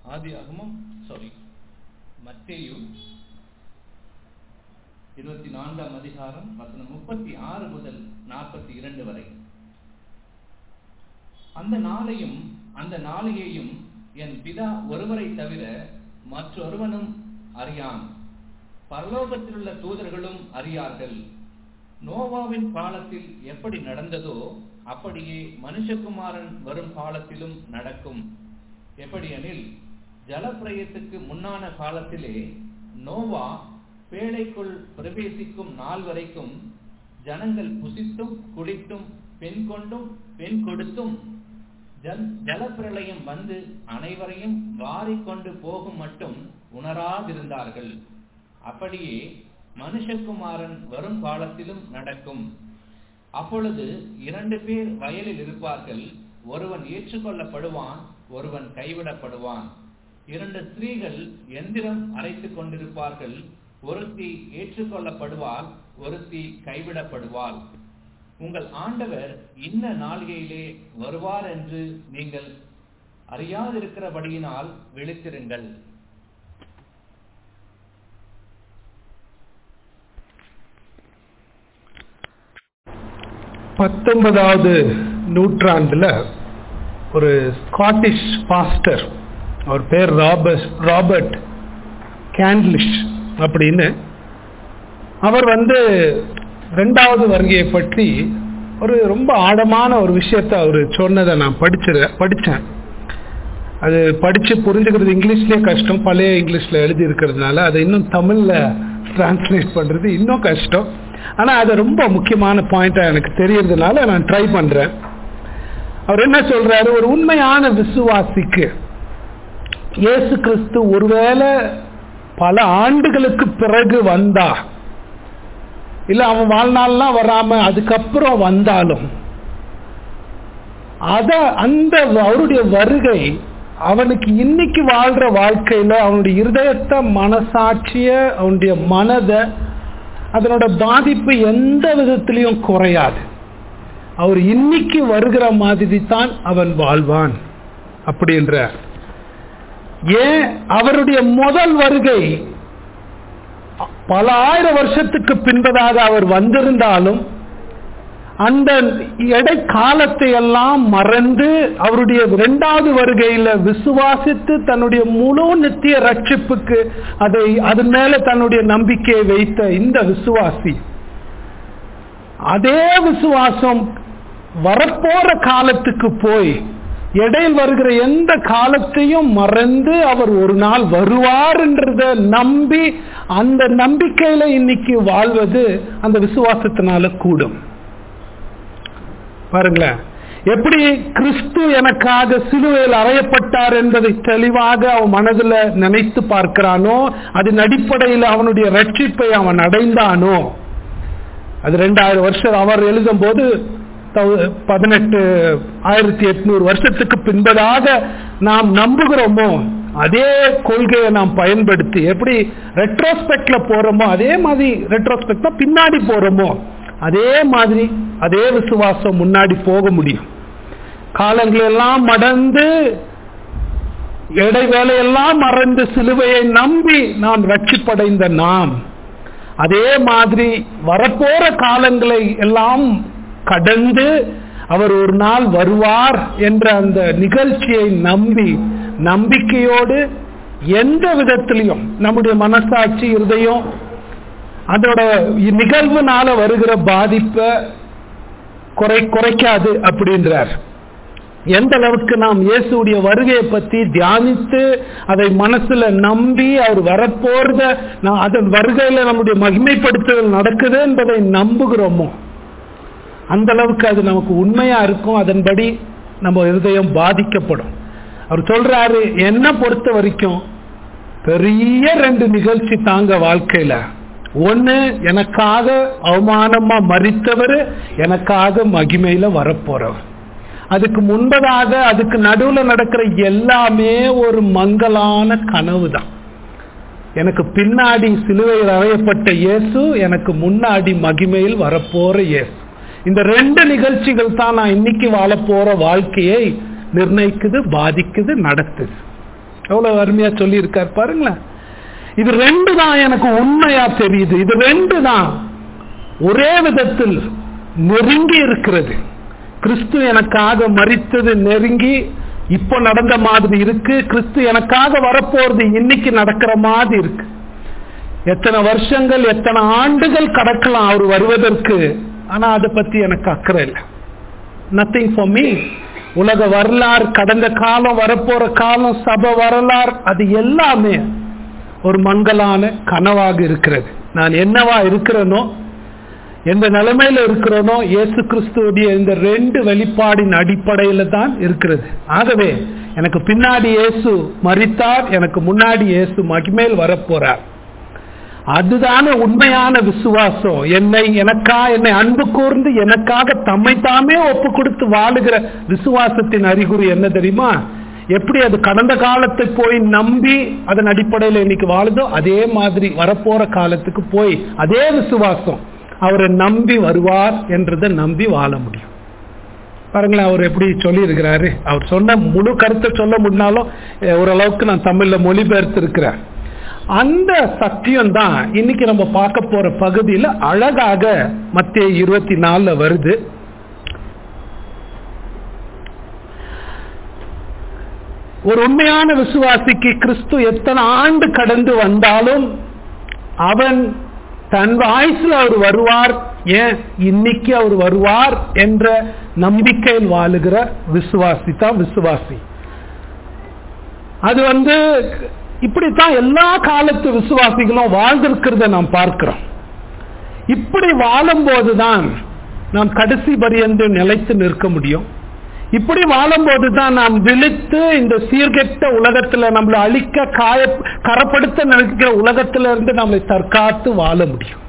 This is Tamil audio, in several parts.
ஆதியாகமம் சாரி மத்தேயு இருபத்தி நான்காம் அதிகாரம் வசனம் முப்பத்தி ஆறு முதல் நாற்பத்தி இரண்டு வரை அந்த நாளையும் அந்த நாளிகையும் என் பிதா ஒருவரை தவிர மற்றொருவனும் அறியான் பரலோகத்திலுள்ள தூதர்களும் அறியார்கள் நோவாவின் காலத்தில் எப்படி நடந்ததோ அப்படியே மனுஷகுமாரன் வரும் காலத்திலும் நடக்கும் எப்படியெனில் ஜலப்பிரயத்துக்கு முன்னான காலத்திலே நோவா பேழைக்குள் பிரவேசிக்கும் நாள் வரைக்கும் ஜனங்கள் புசித்தும் குடித்தும் பெண் கொண்டும் பெண் கொடுத்தும் ஜல் ஜலப்பிரளயம் வந்து அனைவரையும் வாரிக்கொண்டு போகும் மட்டும் உணராதிருந்தார்கள் அப்படியே மனுஷகுமாரன் வரும் காலத்திலும் நடக்கும் அப்பொழுது இரண்டு பேர் வயலில் இருப்பார்கள் ஒருவன் ஏற்றுக்கொள்ளப்படுவான் ஒருவன் கைவிடப்படுவான் இரண்டு ஸ்திரீகள் எந்திரம் அரைத்துக் கொண்டிருப்பார்கள் ஒருத்தி ஏற்றுக்கொள்ளப்படுவாள் ஒருத்தி கைவிடப்படுவாள் உங்கள் ஆண்டவர் இன்ன நாளிகையிலே வருவார் என்று நீங்கள் அறியாதிருக்கிறபடியினால் விழித்திருங்கள் பத்தொன்பதாவது நூற்றாண்டுல ஒரு ஸ்காட்டிஷ் பாஸ்டர் அவர் பேர் ராபர்ட் ராபர்ட் கேண்ட்லிஷ் அப்படின்னு அவர் வந்து ரெண்டாவது வருகையை பற்றி ஒரு ரொம்ப ஆழமான ஒரு விஷயத்த அவர் சொன்னதை நான் படிச்சிரு படித்தேன் அது படித்து புரிஞ்சுக்கிறது இங்கிலீஷ்லேயே கஷ்டம் பழைய இங்கிலீஷில் எழுதி இருக்கிறதுனால அதை இன்னும் தமிழில் டிரான்ஸ்லேட் பண்ணுறது இன்னும் கஷ்டம் ஆனால் அது ரொம்ப முக்கியமான பாயிண்டாக எனக்கு தெரியறதுனால நான் ட்ரை பண்ணுறேன் அவர் என்ன சொல்றாரு ஒரு உண்மையான விசுவாசிக்கு இயேசு கிறிஸ்து ஒருவேளை பல ஆண்டுகளுக்கு பிறகு வந்தா இல்ல அவன் வாழ்நாள்லாம் வராம அதுக்கப்புறம் வந்தாலும் அத அந்த அவருடைய வருகை அவனுக்கு இன்னைக்கு வாழ்ற வாழ்க்கையில அவனுடைய இருதயத்தை மனசாட்சிய அவனுடைய மனதை அதனோட பாதிப்பு எந்த விதத்திலையும் குறையாது அவர் இன்னைக்கு வருகிற மாதிரி தான் அவன் வாழ்வான் அப்படின்ற ஏன் அவருடைய முதல் வருகை பல ஆயிரம் வருஷத்துக்கு பின்பதாக அவர் வந்திருந்தாலும் அந்த இடை காலத்தை எல்லாம் மறந்து அவருடைய இரண்டாவது வருகையில விசுவாசித்து தன்னுடைய முழு நித்திய ரட்சிப்புக்கு அதை அதன் மேல தன்னுடைய நம்பிக்கையை வைத்த இந்த விசுவாசி அதே விசுவாசம் வரப்போற காலத்துக்கு போய் இடையில் வருகிற எந்த காலத்தையும் மறந்து அவர் ஒரு நாள் வருவார் என்றத நம்பி அந்த நம்பிக்கையில இன்னைக்கு வாழ்வது அந்த விசுவாசத்தினால கூடும் பாருங்களேன் எப்படி கிறிஸ்து எனக்காக சிலுவையில் அறையப்பட்டார் என்பதை தெளிவாக அவன் மனதில் நினைத்து பார்க்கிறானோ அதன் அடிப்படையில் அவனுடைய ரட்சிப்பை அவன் அடைந்தானோ அது ரெண்டாயிரம் வருஷம் அவர் எழுதும் போது பதினெட்டு ஆயிரத்தி எட்நூறு வருஷத்துக்கு பின்பதாக நாம் நம்புகிறோமோ அதே கொள்கையை நாம் பயன்படுத்தி எப்படி ரெட்ரோஸ்பெக்ட்ல போறோமோ அதே மாதிரி ரெட்ரோஸ்பெக்ட்ல பின்னாடி போறோமோ அதே மாதிரி அதே விசுவாசம் முன்னாடி போக முடியும் காலங்களெல்லாம் மடந்து இடைவேளையெல்லாம் மறந்து சிலுவையை நம்பி நாம் ரட்சிப்படைந்த நாம் அதே மாதிரி வரப்போற காலங்களை எல்லாம் கடந்து அவர் ஒரு நாள் வருவார் என்ற அந்த நிகழ்ச்சியை நம்பி நம்பிக்கையோடு எந்த விதத்திலையும் நம்முடைய மனசாட்சி இருதயம் அதோட நிகழ்வுனால வருகிற பாதிப்பை குறை குறைக்காது அப்படின்றார் எந்த அளவுக்கு நாம் இயேசுடைய வருகையை பத்தி தியானித்து அதை மனசுல நம்பி அவர் வரப்போறத அதன் வருகையில நம்முடைய மகிமைப்படுத்துதல் நடக்குது என்பதை நம்புகிறோமோ அந்த அளவுக்கு அது நமக்கு உண்மையா இருக்கும் அதன்படி நம்ம இருதயம் பாதிக்கப்படும் அவர் சொல்றாரு என்ன பொறுத்த வரைக்கும் பெரிய ரெண்டு நிகழ்ச்சி தாங்க வாழ்க்கையில ஒண்ணு எனக்காக அவமானமா மறித்தவர் எனக்காக மகிமையில வரப்போறவர் அதுக்கு முன்பதாக அதுக்கு நடுவுல நடக்கிற எல்லாமே ஒரு மங்கலான கனவு தான் எனக்கு பின்னாடி சிலுவையில் அறையப்பட்ட இயேசு எனக்கு முன்னாடி மகிமையில் வரப்போற இயேசு இந்த ரெண்டு நிகழ்ச்சிகள் தான் நான் இன்னைக்கு வாழ போற வாழ்க்கையை நிர்ணயிக்குது பாதிக்குது நடத்துது எவ்வளவு அருமையா சொல்லி இருக்கார் பாருங்களேன் இது ரெண்டு தான் எனக்கு உண்மையா தெரியுது இது ரெண்டு தான் ஒரே விதத்தில் நெருங்கி இருக்கிறது கிறிஸ்து எனக்காக மறித்தது நெருங்கி இப்போ நடந்த மாதிரி இருக்கு கிறிஸ்து எனக்காக வரப்போறது இன்னைக்கு நடக்கிற மாதிரி இருக்கு எத்தனை வருஷங்கள் எத்தனை ஆண்டுகள் கடக்கலாம் அவர் வருவதற்கு ஆனா அதை பத்தி எனக்கு அக்கறை இல்லை நத்திங் ஃபார் மீ உலக வரலாறு கடந்த காலம் வரப்போற காலம் சபை வரலாறு அது எல்லாமே ஒரு மங்கலான கனவாக இருக்கிறது நான் என்னவா இருக்கிறேனோ எந்த நிலைமையில இருக்கிறேனோ இயேசு கிறிஸ்துவோடைய இந்த ரெண்டு வெளிப்பாடின் அடிப்படையில தான் இருக்கிறது ஆகவே எனக்கு பின்னாடி இயேசு மறித்தார் எனக்கு முன்னாடி இயேசு மகிமேல் வரப்போறார் அதுதானே உண்மையான விசுவாசம் என்னை எனக்கா என்னை அன்பு கூர்ந்து எனக்காக தம்மை தாமே ஒப்பு கொடுத்து வாழுகிற விசுவாசத்தின் அறிகுறி என்ன தெரியுமா எப்படி அது கடந்த காலத்தை போய் நம்பி அதன் அடிப்படையில் இன்னைக்கு வாழுதோ அதே மாதிரி வரப்போற காலத்துக்கு போய் அதே விசுவாசம் அவரை நம்பி வருவார் என்றதை நம்பி வாழ முடியும் பாருங்களேன் அவர் எப்படி சொல்லி இருக்கிறாரு அவர் சொன்ன முழு கருத்தை சொல்ல முடினாலும் ஓரளவுக்கு நான் தமிழ்ல மொழிபெயர்த்து இருக்கிறேன் அந்த சத்தியம் தான் இன்னைக்கு நம்ம பார்க்க போற பகுதியில் அழகாக மத்திய இருபத்தி நாலுல வருது ஒரு உண்மையான விசுவாசிக்கு கிறிஸ்து எத்தனை ஆண்டு கடந்து வந்தாலும் அவன் தன் வாய்ஸ்ல அவர் வருவார் ஏன் இன்னைக்கு அவர் வருவார் என்ற நம்பிக்கையில் வாழுகிற விசுவாசி தான் விசுவாசி அது வந்து இப்படித்தான் எல்லா காலத்து விசுவாசிகளும் வாழ்ந்திருக்கிறத நாம் பார்க்கிறோம் இப்படி வாழும் போதுதான் நாம் கடைசி பரியந்து நிலைத்து நிற்க முடியும் இப்படி வாழும்போது தான் நாம் விழித்து இந்த சீர்கெட்ட உலகத்துல நம்மளை அழிக்க காய கரப்படுத்த நினைக்கிற உலகத்தில இருந்து நம்மளை தற்காத்து வாழ முடியும்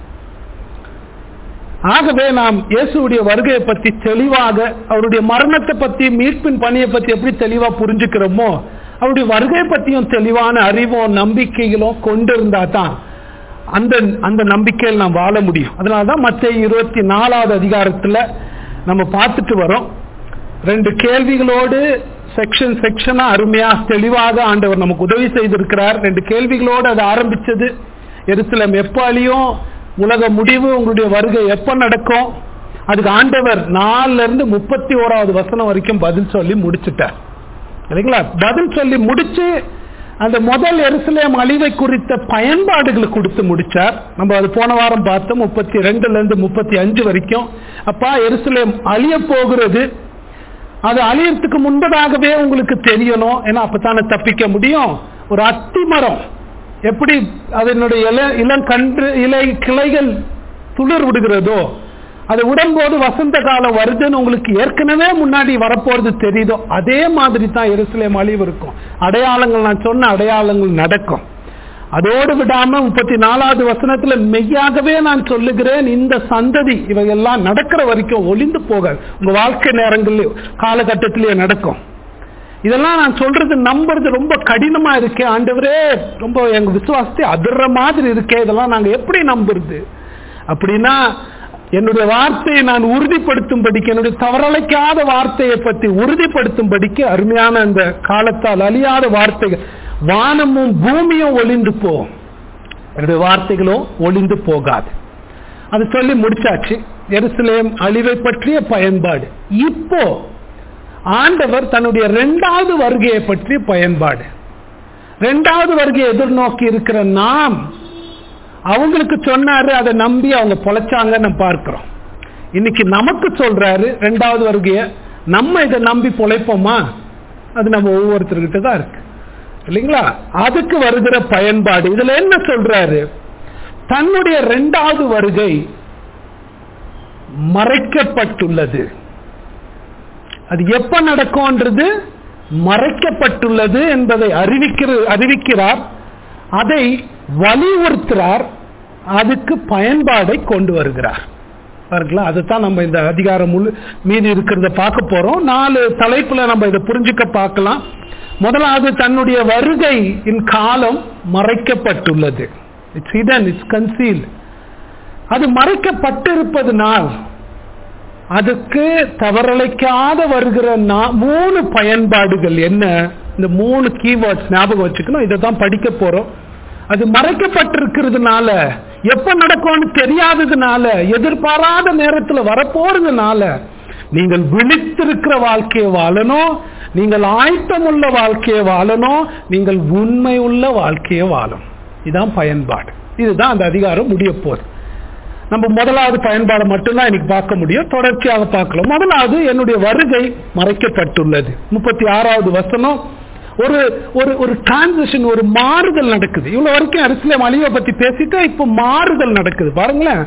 ஆகவே நாம் இயேசுடைய வருகையை பற்றி தெளிவாக அவருடைய மரணத்தை பத்தி மீட்பின் பணியை பத்தி எப்படி தெளிவா புரிஞ்சுக்கிறோமோ அவருடைய வருகை பற்றியும் தெளிவான அறிவும் நம்பிக்கைகளும் கொண்டிருந்தா தான் அந்த அந்த நம்பிக்கையில் நாம் வாழ முடியும் அதனாலதான் மற்ற இருபத்தி நாலாவது அதிகாரத்துல நம்ம பார்த்துட்டு வரோம் ரெண்டு கேள்விகளோடு செக்ஷன் செக்ஷனா அருமையா தெளிவாக ஆண்டவர் நமக்கு உதவி செய்திருக்கிறார் ரெண்டு கேள்விகளோடு அது ஆரம்பிச்சது எருசலம் எப்ப அழியும் உலக முடிவு உங்களுடைய வருகை எப்ப நடக்கும் அதுக்கு ஆண்டவர் நாலுல இருந்து முப்பத்தி ஓராவது வசனம் வரைக்கும் பதில் சொல்லி முடிச்சுட்டார் இல்லைங்களா பதில் சொல்லி முடிச்சு அந்த முதல் எருசலேம் அழிவை குறித்த பயன்பாடுகளை கொடுத்து முடிச்சார் நம்ம அது போன வாரம் பார்த்தோம் முப்பத்தி ரெண்டுல இருந்து முப்பத்தி அஞ்சு வரைக்கும் அப்பா எருசலேம் அழிய போகிறது அது அழியறதுக்கு முன்பதாகவே உங்களுக்கு தெரியணும் ஏன்னா அப்பத்தானே தப்பிக்க முடியும் ஒரு அத்தி மரம் எப்படி அதனுடைய இல இளங்கன்று இலை கிளைகள் துளிர் விடுகிறதோ அது விடும்போது வசந்த காலம் வருதுன்னு உங்களுக்கு ஏற்கனவே முன்னாடி வரப்போறது தெரியுதோ அதே மாதிரி தான் எருசலேம் அழிவு இருக்கும் அடையாளங்கள் நான் சொன்ன அடையாளங்கள் நடக்கும் அதோடு விடாம முப்பத்தி நாலாவது வசனத்துல மெய்யாகவே நான் சொல்லுகிறேன் இந்த சந்ததி இவையெல்லாம் நடக்கிற வரைக்கும் ஒளிந்து போகாது உங்க வாழ்க்கை நேரங்களில் காலகட்டத்திலேயே நடக்கும் இதெல்லாம் நான் சொல்றது நம்புறது ரொம்ப கடினமா இருக்கே ஆண்டவரே ரொம்ப எங்க விசுவாசத்தை அதிர்ற மாதிரி இருக்கே இதெல்லாம் நாங்க எப்படி நம்புறது அப்படின்னா என்னுடைய வார்த்தையை நான் உறுதிப்படுத்தும்படிக்கு என்னுடைய தவறழைக்காத வார்த்தையை பற்றி உறுதிப்படுத்தும்படிக்கு அருமையான அந்த காலத்தால் அழியாத வார்த்தைகள் வானமும் பூமியும் ஒளிந்து போகும் என்னுடைய வார்த்தைகளும் ஒளிந்து போகாது அது சொல்லி முடிச்சாச்சு எருசலேம் அழிவை பற்றிய பயன்பாடு இப்போ ஆண்டவர் தன்னுடைய இரண்டாவது வருகையை பற்றி பயன்பாடு இரண்டாவது வருகையை எதிர்நோக்கி இருக்கிற நாம் அவங்களுக்கு சொன்னாரு அதை நம்பி அவங்க பொழைச்சாங்கன்னு பார்க்கிறோம் இன்னைக்கு நமக்கு சொல்றாரு ரெண்டாவது வருகைய நம்ம இதை நம்பி பொழைப்போமா அது நம்ம ஒவ்வொருத்தர்கிட்ட தான் இருக்கு இல்லைங்களா அதுக்கு வருகிற பயன்பாடு இதுல என்ன சொல்றாரு தன்னுடைய இரண்டாவது வருகை மறைக்கப்பட்டுள்ளது அது எப்ப நடக்கும்ன்றது மறைக்கப்பட்டுள்ளது என்பதை அறிவிக்கிற அறிவிக்கிறார் அதை வலியுறுத்துறார் அதுக்கு பயன்பாடை கொண்டு வருகிறார் பாருங்களா அதுதான் நம்ம இந்த அதிகாரம் முழு மீதி இருக்கிறத பார்க்க போறோம் நாலு தலைப்புல நம்ம இதை புரிஞ்சுக்க பார்க்கலாம் முதலாவது தன்னுடைய வருகை இன் காலம் மறைக்கப்பட்டுள்ளது இட்ஸ் ஹிடன் இட்ஸ் கன்சீல் அது மறைக்கப்பட்டிருப்பதனால் அதுக்கு தவறழைக்காத வருகிற மூணு பயன்பாடுகள் என்ன இந்த மூணு கீவேர்ட்ஸ் ஞாபகம் வச்சுக்கணும் இதை தான் படிக்க போறோம் அது மறைக்கப்பட்டிருக்கிறதுனால எப்ப நடக்கும்னு தெரியாததுனால எதிர்பாராத நேரத்துல வரப்போறதுனால நீங்கள் விழித்திருக்கிற வாழ்க்கையை வாழணும் நீங்கள் ஆயத்தமுள்ள வாழ்க்கையை வாழணும் நீங்கள் உண்மை உள்ள வாழ்க்கையை வாழணும் இதுதான் பயன்பாடு இதுதான் அந்த அதிகாரம் முடிய போகுது நம்ம முதலாவது பயன்பாடு மட்டும்தான் இன்னைக்கு பார்க்க முடியும் தொடர்ச்சியாக பார்க்கலாம் முதலாவது என்னுடைய வருகை மறைக்கப்பட்டுள்ளது முப்பத்தி ஆறாவது வசனம் ஒரு ஒரு ஒரு டிரான்சிஷன் ஒரு மாறுதல் நடக்குது இவ்வளவு வரைக்கும் அரசியல் அழிவை பத்தி பேசிட்டு இப்போ மாறுதல் நடக்குது பாருங்களேன்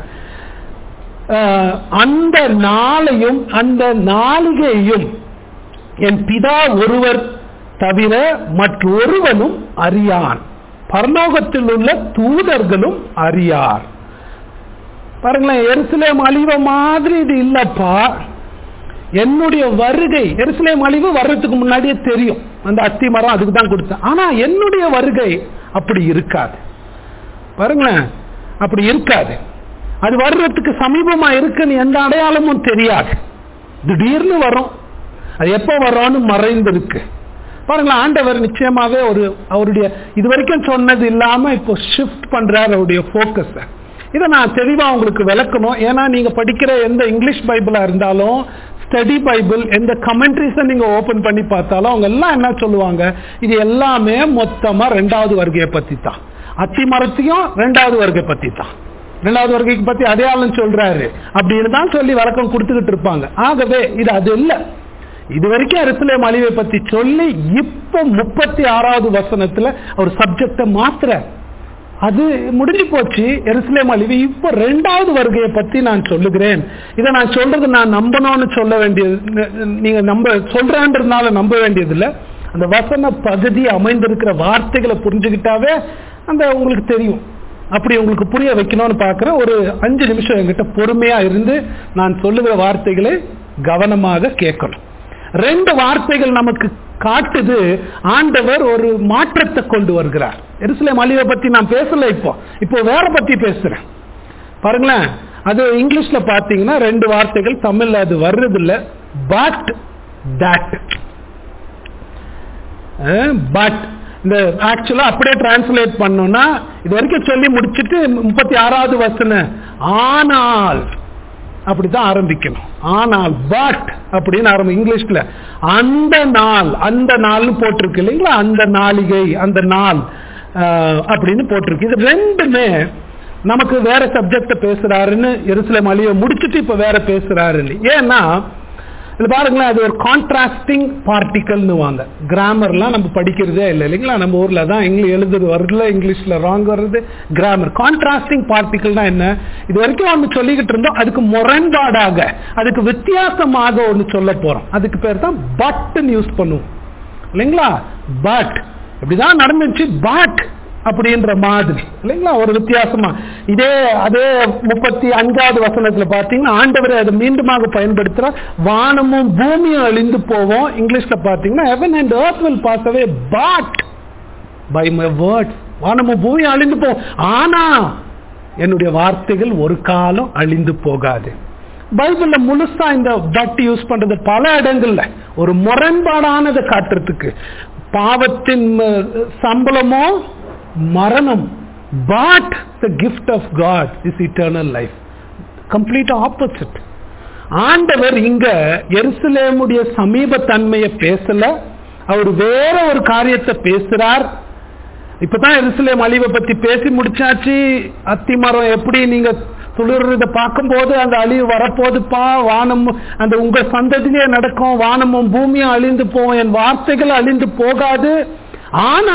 அஹ், அந்த நாளையும் அந்த நாளிகையும் என் பிதா ஒருவர் தவிர மற்றொருவனும் அறியான் பரலோகத்தில் உள்ள தூதர்களும் அறியார் பாருங்களேன் எருசலேம் அழிவ மாதிரி இது இல்லப்பா என்னுடைய வருகை எருசலேம் அழிவு வர்றதுக்கு முன்னாடியே தெரியும் அந்த அத்தி மரம் அதுக்கு தான் கொடுத்தேன் ஆனா என்னுடைய வருகை அப்படி இருக்காது பாருங்களேன் அப்படி இருக்காது அது வர்றதுக்கு சமீபமா இருக்குன்னு எந்த அடையாளமும் தெரியாது திடீர்னு வரும் அது எப்போ வரோன்னு மறைந்திருக்கு பாருங்களேன் ஆண்டவர் நிச்சயமாவே ஒரு அவருடைய இது வரைக்கும் சொன்னது இல்லாம இப்போ ஷிஃப்ட் பண்றாரு அவருடைய ஃபோக்கஸை இதை நான் தெளிவா உங்களுக்கு விளக்கணும் ஏன்னா நீங்க படிக்கிற எந்த இங்கிலீஷ் பைபிளா இருந்தாலும் ஸ்டடி பைபிள் எந்த கமெண்ட்ரிஸை நீங்க ஓபன் பண்ணி பார்த்தாலும் அவங்க எல்லாம் என்ன சொல்லுவாங்க இது எல்லாமே மொத்தமா ரெண்டாவது வருகையை பத்தி தான் அத்தி மரத்தையும் ரெண்டாவது வருகை பத்தி தான் ரெண்டாவது வருகைக்கு பத்தி அடையாளம் சொல்றாரு அப்படின்னு தான் சொல்லி விளக்கம் கொடுத்துக்கிட்டு இருப்பாங்க ஆகவே இது அது இல்லை இது வரைக்கும் எருசலேம் அழிவை பத்தி சொல்லி இப்போ முப்பத்தி ஆறாவது வசனத்துல ஒரு சப்ஜெக்ட மாத்துற அது முடிஞ்சு போச்சு எருசலேம் அழிவு இப்போ ரெண்டாவது வருகையை பத்தி நான் சொல்லுகிறேன் இதை நான் சொல்றது நான் நம்பணும்னு சொல்ல வேண்டியது நீங்க நம்ப சொல்றேன்றதுனால நம்ப வேண்டியது இல்ல அந்த வசன பகுதி அமைந்திருக்கிற வார்த்தைகளை புரிஞ்சுக்கிட்டாவே அந்த உங்களுக்கு தெரியும் அப்படி உங்களுக்கு புரிய வைக்கணும்னு பார்க்குறேன் ஒரு அஞ்சு நிமிஷம் என்கிட்ட பொறுமையா இருந்து நான் சொல்லுகிற வார்த்தைகளை கவனமாக கேட்கணும் ரெண்டு வார்த்தைகள் நமக்கு காட்டுது ஆண்டவர் ஒரு மாற்றத்தை கொண்டு வருகிறார் எருசலேம் அழிவை பத்தி நான் பேசல இப்போ இப்போ வேற பத்தி பேசுறேன் பாருங்களேன் அது இங்கிலீஷ்ல பாத்தீங்கன்னா ரெண்டு வார்த்தைகள் தமிழ்ல அது வர்றது இல்ல பட் தட் பட் இந்த ஆக்சுவலா அப்படியே டிரான்ஸ்லேட் பண்ணோம்னா இது வரைக்கும் சொல்லி முடிச்சிட்டு முப்பத்தி ஆறாவது வசனம் ஆனால் அப்படிதான் ஆரம்பிக்கணும் ஆனால் பட் அப்படின்னு ஆரம்பி இங்கிலீஷ்ல அந்த நாள் அந்த நாள்னு போட்டிருக்கு இல்லைங்களா அந்த நாளிகை அந்த நாள் ஆஹ், அப்படின்னு போட்டிருக்கு இது ரெண்டுமே நமக்கு வேற சப்ஜெக்ட பேசுறாருன்னு எருசலேம் அழிய முடிச்சுட்டு இப்ப வேற பேசுறாருன்னு ஏன்னா இது பாருங்களேன் அது ஒரு கான்ட்ராஸ்டிங் பார்ட்டிக்கல்னு வாங்க கிராமர்லாம் நம்ம படிக்கிறதே இல்லை இல்லைங்களா நம்ம ஊர்ல தான் இங்கிலீஷ் எழுதுறது வரல இங்கிலீஷ்ல ராங் வர்றது கிராமர் கான்ட்ராஸ்டிங் பார்ட்டிக்கல்னா என்ன இது வரைக்கும் ஒன்று சொல்லிக்கிட்டு இருந்தோம் அதுக்கு முரண்பாடாக அதுக்கு வித்தியாசமாக ஒன்று சொல்ல போறோம் அதுக்கு பேர் தான் பட்னு யூஸ் பண்ணுவோம் இல்லைங்களா பட் இப்படிதான் நடந்துச்சு பட் அப்படின்ற மாதிரி இல்லைங்களா ஒரு வித்தியாசமா இதே அதே முப்பத்தி அஞ்சாவது வசனத்துல பாத்தீங்கன்னா ஆண்டவர் அதை மீண்டுமாக பயன்படுத்துற வானமும் பூமியும் அழிந்து போவோம் இங்கிலீஷ்ல பாத்தீங்கன்னா heaven and earth will pass away but by my words வானமும் பூமியும் அழிந்து போவோம் ஆனா என்னுடைய வார்த்தைகள் ஒரு காலம் அழிந்து போகாது பைபிள்ல முழுசா இந்த பட் யூஸ் பண்றது பல இடங்கள்ல ஒரு முரண்பாடானதை காட்டுறதுக்கு பாவத்தின் அஹ், சம்பளமோ மரணம் but the gift of God is eternal life complete opposite ஆண்டவர் இங்க எருசலேமுடைய சமீப தன்மையை பேசல அவர் வேற ஒரு காரியத்தை பேசுறார் இப்பதான் எருசலேம் அழிவை பத்தி பேசி முடிச்சாச்சு அத்தி மரம் எப்படி நீங்க துளிர்றத பார்க்கும்போது அந்த அழிவு வரப்போதுப்பா வானம் அந்த உங்க சந்ததியிலே நடக்கும் வானமும் பூமியும் அழிந்து போகும் என் வார்த்தைகள் அழிந்து போகாது ஆனா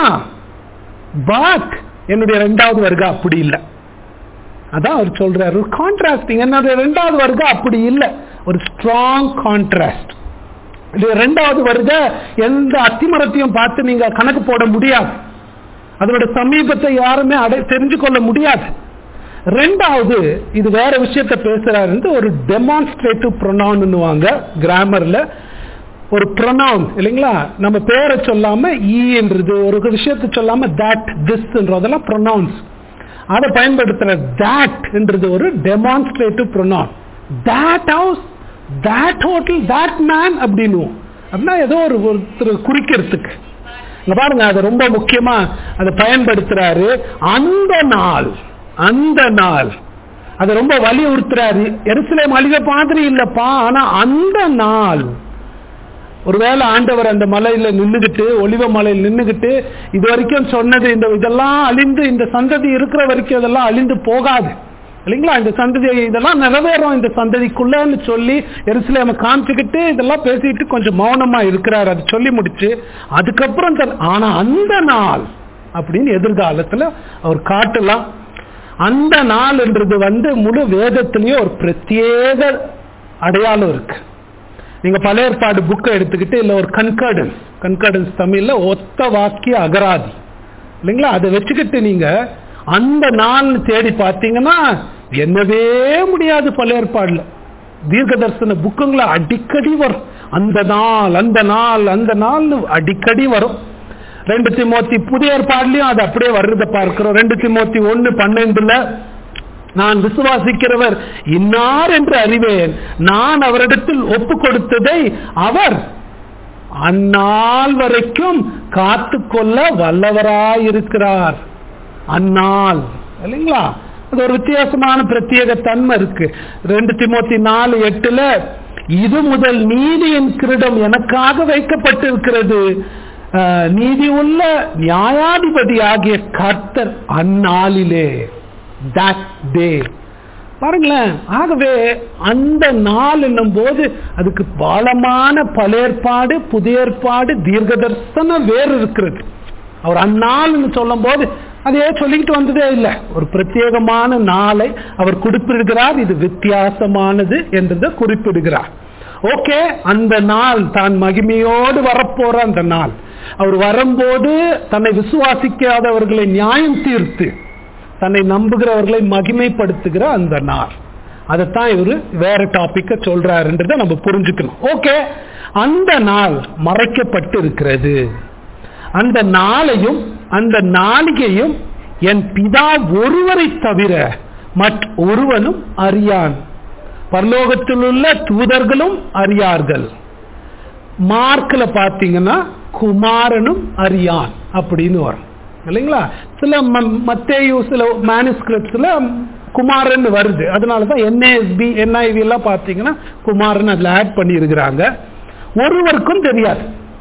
பட் என்னுடைய ரெண்டாவது வர்க்கம் அப்படி இல்லை அதான் அவர் சொல்றாரு ஒரு கான்ட்ராஸ்டிங் என்னுடைய ரெண்டாவது வர்க்கம் அப்படி இல்லை ஒரு ஸ்ட்ராங் கான்ட்ராஸ்ட் இது ரெண்டாவது வருக எந்த அத்திமரத்தையும் பார்த்து நீங்க கணக்கு போட முடியாது அதோட சமீபத்தை யாருமே அடை தெரிஞ்சு கொள்ள முடியாது ரெண்டாவது இது வேற விஷயத்த பேசுறாரு ஒரு டெமான்ஸ்ட்ரேட்டிவ் ப்ரொனவுன்னுவாங்க கிராமர்ல ஒரு ப்ரொனவுன் இல்லைங்களா நம்ம பேரை சொல்லாம ஈன்றது ஒரு விஷயத்தை சொல்லாம தட் திஸ்ன்றதெல்லாம் ப்ரொனவுன்ஸ் அதை பயன்படுத்துற தட்ன்றது ஒரு demonstrative pronoun that house that hotel that man அப்படின்னு அப்படின்னா ஏதோ ஒரு ஒருத்தர் குறிக்கிறதுக்கு இங்க பாருங்க அது ரொம்ப முக்கியமா அதை பயன்படுத்துறாரு அந்த நாள் அந்த நாள் அதை ரொம்ப வலியுறுத்துறாரு எருசலேம் அழிக மாதிரி இல்லப்பா ஆனா அந்த நாள் ஒருவேளை ஆண்டவர் அந்த மலையில நின்னுகிட்டு ஒளிவ மலையில் நின்னுகிட்டு இது வரைக்கும் சொன்னது இந்த இதெல்லாம் அழிந்து இந்த சந்ததி இருக்கிற வரைக்கும் இதெல்லாம் அழிந்து போகாது இல்லைங்களா இந்த சந்ததி இதெல்லாம் நிறைவேறும் இந்த சந்ததிக்குள்ளன்னு சொல்லி எருசலேம காமிச்சுக்கிட்டு இதெல்லாம் பேசிட்டு கொஞ்சம் மௌனமா இருக்கிறார் அது சொல்லி முடிச்சு அதுக்கப்புறம் தன் ஆனா அந்த நாள் அப்படின்னு எதிர்காலத்துல அவர் காட்டலாம் அந்த நாள்ன்றது வந்து முழு வேதத்திலேயே ஒரு பிரத்யேக அடையாளம் இருக்கு நீங்க பழைய ஏற்பாடு புக்கை எடுத்துக்கிட்டு இல்ல ஒரு கன்கர்டன்ஸ் கன்கர்டன்ஸ் தமிழ்ல ஒத்த வாக்கிய அகராதி இல்லைங்களா அதை வச்சுக்கிட்டு நீங்க அந்த நாள் தேடி பார்த்தீங்கன்னா என்னவே முடியாது பழைய ஏற்பாடுல தீர்க்க தரிசன புக்குங்களை அடிக்கடி வரும் அந்த நாள் அந்த நாள் அந்த நாள் அடிக்கடி வரும் ரெண்டு திமோத்தி புதிய ஏற்பாடுலயும் அது அப்படியே வர்றத பார்க்கிறோம் ரெண்டு திமோத்தி ஒன்னு பன்னெண்டுல நான் விசுவாசிக்கிறவர் இன்னார் என்று அறிவேன் நான் அவரிடத்தில் ஒப்பு கொடுத்ததை அவர் அந்நாள் வரைக்கும் காத்து கொள்ள வல்லவராயிருக்கிறார் அந்நாள் இல்லைங்களா அது ஒரு வித்தியாசமான பிரத்யேக தன்மை இருக்கு ரெண்டு திமோத்தி நாலு எட்டுல இது முதல் நீதியின் கிரீடம் எனக்காக வைக்கப்பட்டிருக்கிறது அஹ், நீதி உள்ள நியாயாதிபதி ஆகிய கர்த்தர் அந்நாளிலே that day பாருங்களேன் ஆகவே அந்த நாள் என்னும் போது அதுக்கு பாலமான பழையற்பாடு புதிய ஏற்பாடு தீர்க்க தரிசன வேறு இருக்கிறது அவர் அந்நாள்னு சொல்லும் போது அதையே சொல்லிக்கிட்டு வந்ததே இல்லை ஒரு பிரத்யேகமான நாளை அவர் குறிப்பிடுகிறார் இது வித்தியாசமானது என்றதை குறிப்பிடுகிறார் ஓகே அந்த நாள் தான் மகிமையோடு வரப்போற அந்த நாள் அவர் வரும்போது தன்னை விசுவாசிக்காதவர்களை நியாயம் தீர்த்து தன்னை நம்புகிறவர்களை மகிமைப்படுத்துகிற அந்த நாள் அதைத்தான் இவரு வேற டாபிக்க சொல்றாருன்றதை நம்ம புரிஞ்சுக்கணும் ஓகே அந்த நாள் மறைக்கப்பட்டு இருக்கிறது அந்த நாளையும் அந்த நாளிகையும் என் பிதா ஒருவரை தவிர மற்ற ஒருவனும் அறியான் பரலோகத்தில் உள்ள தூதர்களும் அறியார்கள் மார்க்ல பாத்தீங்கன்னா குமாரனும் அறியான் அப்படின்னு வரும் இல்லைங்களா சில ம- மத்தேயு சில மேனுஸ்கிரிப்ட்ஸ்ல குமாரன் வருது அதனாலதான் என்ஏஎஸ்பி என்ஐவி எல்லாம் பாத்தீங்கன்னா குமாரன் அதுல ஆட் பண்ணி இருக்கிறாங்க ஒருவருக்கும் தெரியாது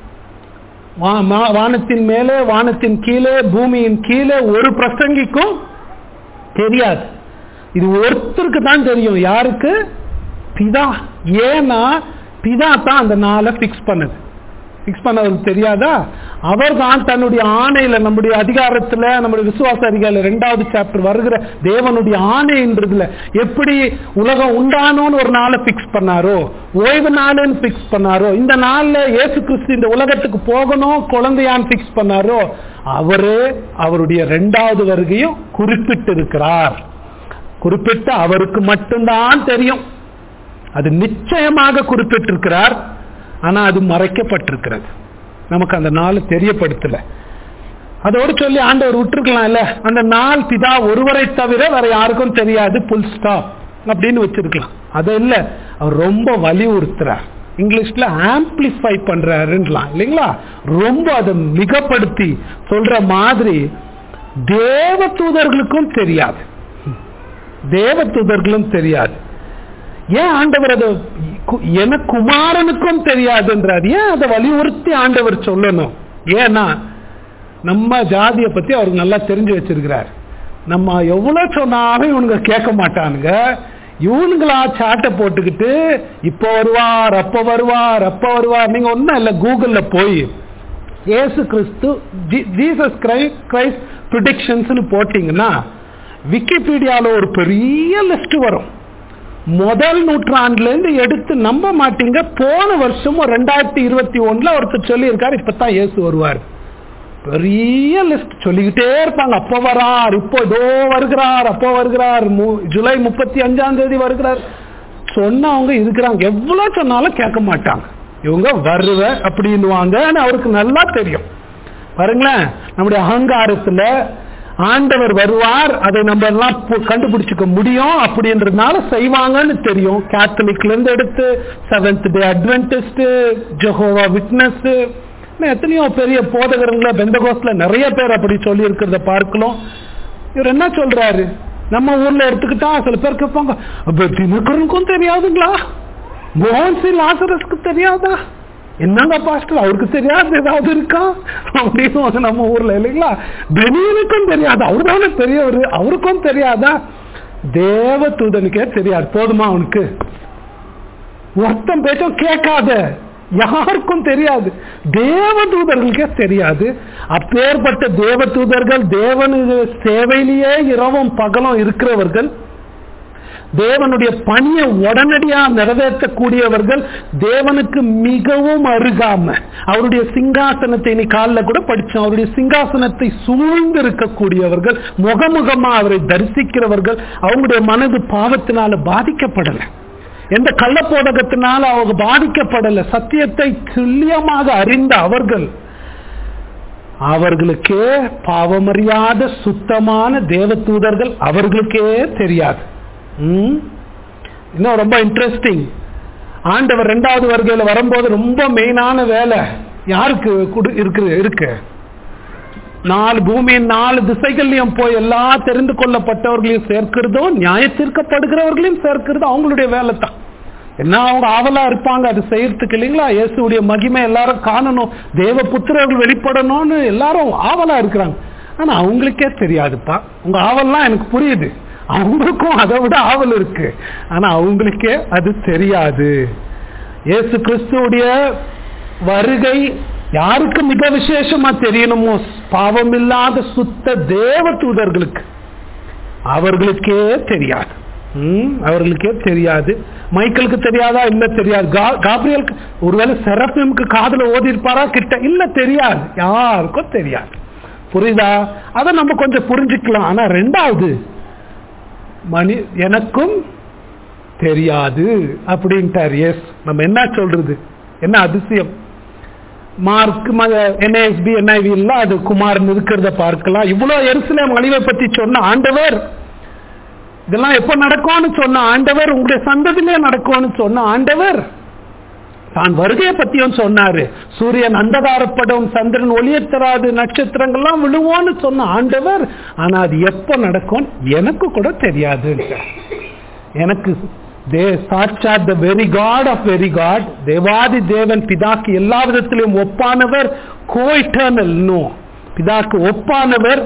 வா- மா- வானத்தின் மேலே வானத்தின் கீழே பூமியின் கீழே ஒரு பிரசங்கிக்கும் தெரியாது இது ஒருத்தருக்கு தான் தெரியும் யாருக்கு பிதா ஏன்னா பிதா தான் அந்த நாளை பிக்ஸ் பண்ணது பிக்ஸ் பண்ணவருக்கு தெரியாதா அவர் தான் தன்னுடைய ஆணையில நம்முடைய அதிகாரத்துல நம்முடைய விசுவாச அதிகாரில ரெண்டாவது சாப்டர் வருகிற தேவனுடைய ஆணைன்றதுல எப்படி உலகம் உண்டானோன்னு ஒரு நாளை பிக்ஸ் பண்ணாரோ ஓய்வு நாளுன்னு பிக்ஸ் பண்ணாரோ இந்த நாள்ல இயேசு கிறிஸ்து இந்த உலகத்துக்கு போகணும் குழந்தையான்னு பிக்ஸ் பண்ணாரோ அவரு அவருடைய ரெண்டாவது வருகையும் குறிப்பிட்டு இருக்கிறார் குறிப்பிட்டு அவருக்கு மட்டும்தான் தெரியும் அது நிச்சயமாக குறிப்பிட்டிருக்கிறார் ஆனா அது மறைக்கப்பட்டிருக்கிறது நமக்கு அந்த நாள் தெரியப்படுத்தல அதோடு சொல்லி ஆண்டவர் விட்டுருக்கலாம் இல்ல அந்த நாள் பிதா ஒருவரை தவிர வேற யாருக்கும் தெரியாது புல் ஸ்டாப் அப்படின்னு வச்சிருக்கலாம் அது இல்ல அவர் ரொம்ப வலியுறுத்துறார் இங்கிலீஷ்ல ஆம்பிளிஃபை பண்றாருன்றலாம் இல்லைங்களா ரொம்ப அதை மிகப்படுத்தி சொல்ற மாதிரி தேவ தூதர்களுக்கும் தெரியாது தேவ தூதர்களும் தெரியாது ஏன் ஆண்டவர் அதை கு- என குமாரனுக்கும் தெரியாதுன்றார் ஏன் அதை வலியுறுத்தி ஆண்டவர் சொல்லணும் ஏன்னா நம்ம ஜாதியை பத்தி அவருக்கு நல்லா தெரிஞ்சு வச்சிருக்கிறார் நம்ம எவ்வளவு சொன்னாலும் இவனுங்க கேட்க மாட்டானுங்க இவனுங்களா சாட்டை போட்டுக்கிட்டு இப்போ வருவார் அப்ப வருவார் அப்ப வருவார் நீங்க ஒன்றும் இல்லை கூகுள்ல போய் இயேசு கிறிஸ்து ஜீ- ஜீசஸ் கிரைஸ்ட் கிரைஸ்ட் ப்ரிடிக்ஷன்ஸ்னு போட்டீங்கன்னா விக்கிபீடியால ஒரு பெரிய லிஸ்ட் வரும் முதல் நூற்றாண்டுல இருந்து எடுத்து நம்ப மாட்டீங்க போன வருஷமும் ரெண்டாயிரத்தி இருபத்தி ஒண்ணுல ஒருத்தர் சொல்லியிருக்காரு இப்பதான் இயேசு வருவார் பெரிய லிஸ்ட் சொல்லிக்கிட்டே இருப்பாங்க அப்போ வரார் இப்போ இதோ வருகிறார் அப்போ வருகிறார் மு- ஜூலை முப்பத்தி அஞ்சாம் தேதி வருகிறார் சொன்னவங்க இருக்கிறாங்க எவ்வளவு சொன்னாலும் கேட்க மாட்டாங்க இவங்க வருவ அப்படின்னுவாங்க ஆனா அவருக்கு நல்லா தெரியும் பாருங்களேன் நம்முடைய அகங்காரத்துல ஆண்டவர் வருவார் அதை நம்ம எல்லாம் பு- கண்டுபிடிச்சுக்க முடியும் அப்படின்றதுனால செய்வாங்கன்னு தெரியும் கேத்தலிக்ல இருந்து எடுத்து seventh day Adventist Jehovah witness இன்னும் எத்தனையோ பெரிய போதகருங்கள பெந்தகோஸ்ல நிறைய பேர் அப்படி சொல்லி இருக்கிறத பார்க்கலாம் இவர் என்ன சொல்றாரு நம்ம ஊர்ல எடுத்துக்கிட்டா சில பேர் கேட்பாங்க அப்ப தினகரனுக்கும் தெரியாதுங்களா மோகன்சி லாசரஸ்க்கு தெரியாதா என்னங்க பாஸ்டர் அவருக்கு தெரியாது ஏதாவது இருக்கா அப்படின்னு வந்து நம்ம ஊர்ல இல்லைங்களா பெனியனுக்கும் தெரியாது அவர் தானே பெரியவர் அவருக்கும் தெரியாதா தேவ தூதனுக்கே தெரியாது போதுமா அவனுக்கு ஒருத்தன் பேச்சும் கேட்காத யாருக்கும் தெரியாது தேவ தூதர்களுக்கே தெரியாது அப்பேற்பட்ட தேவ தூதர்கள் தேவனு சேவையிலேயே இரவும் பகலும் இருக்கிறவர்கள் தேவனுடைய பணியை உடனடியா நிறைவேற்றக்கூடியவர்கள் தேவனுக்கு மிகவும் அருகாம அவருடைய சிங்காசனத்தை நீ காலில் கூட படிச்சோம் அவருடைய சிங்காசனத்தை சூழ்ந்து இருக்கக்கூடியவர்கள் முகமுகமா அவரை தரிசிக்கிறவர்கள் அவங்களுடைய மனது பாவத்தினால பாதிக்கப்படலை எந்த கள்ளப்போதகத்தினால அவங்க பாதிக்கப்படல சத்தியத்தை துல்லியமாக அறிந்த அவர்கள் அவர்களுக்கே பாவமறியாத சுத்தமான தேவ தூதர்கள் அவர்களுக்கே தெரியாது ம்? இன்னும் ரொம்ப இன்ட்ரெஸ்டிங் ஆண்டவர் ரெண்டாவது வருகையில வரும்போது ரொம்ப மெயினான வேலை யாருக்கு குடு- இருக்கு இருக்கு நாலு பூமியின் நாலு திசைகள்லயும் போய் எல்லா தெரிந்து கொள்ளப்பட்டவர்களையும் சேர்க்கிறதும் நியாயத்தீர்க்கப்படுகிறவர்களையும் சேர்க்கிறது அவங்களுடைய வேலை தான் என்ன அவங்க ஆவலா இருப்பாங்க அது செய்யறதுக்கு இல்லைங்களா இயேசுடைய மகிமை எல்லாரும் காணணும் தேவ புத்திரர்கள் வெளிப்படணும்னு எல்லாரும் ஆவலா இருக்கிறாங்க ஆனா அவங்களுக்கே தெரியாதுப்பா உங்க ஆவல்லாம் எனக்கு புரியுது அவங்களுக்கும் அதை விட ஆவல் இருக்கு ஆனா அவங்களுக்கே அது தெரியாது இயேசு கிறிஸ்துவுடைய வருகை யாருக்கு மிக விசேஷமா தெரியணுமோ பாவம் இல்லாத சுத்த தேவ தூதர்களுக்கு அவர்களுக்கே தெரியாது ம், அவர்களுக்கே தெரியாது மைக்கேலுக்கு தெரியாதா இல்ல தெரியாது கா- காப்ரியலுக்கு ஒருவேளை செரப்பிமுக்கு காதுல ஓதி இருப்பாரா கிட்ட இல்ல தெரியாது யாருக்கும் தெரியாது புரியுதா அதை நம்ம கொஞ்சம் புரிஞ்சுக்கலாம் ஆனா ரெண்டாவது மணி எனக்கும் தெரியாது அப்படின்ட்டார் எஸ் நம்ம என்ன சொல்றது என்ன அதிசயம் மார்க் என்ஐஎஸ்பி என்ஐவி எல்லாம் அது குமாரன் இருக்கிறத பார்க்கலாம் இவ்வளவு எருசலேம் அழிவை பத்தி சொன்ன ஆண்டவர் இதெல்லாம் எப்ப நடக்கும்னு சொன்ன ஆண்டவர் உங்களுடைய சந்ததியிலே நடக்கும்னு சொன்ன ஆண்டவர் தான் வருகையை பத்தியும் சொன்னாரு சூரியன் அந்தகாரப்படும் சந்திரன் ஒளியத் தராது நட்சத்திரங்கள்லாம் விழுவோன்னு சொன்ன ஆண்டவர் ஆனா அது எப்ப நடக்கும் எனக்கு கூட தெரியாது எனக்கு தே சாட்சாத் the very God of very God தேவாதி தேவன் பிதாக்கு எல்லா விதத்திலும் ஒப்பானவர் கோயிட்டர்னல் நோ பிதாக்கு ஒப்பானவர்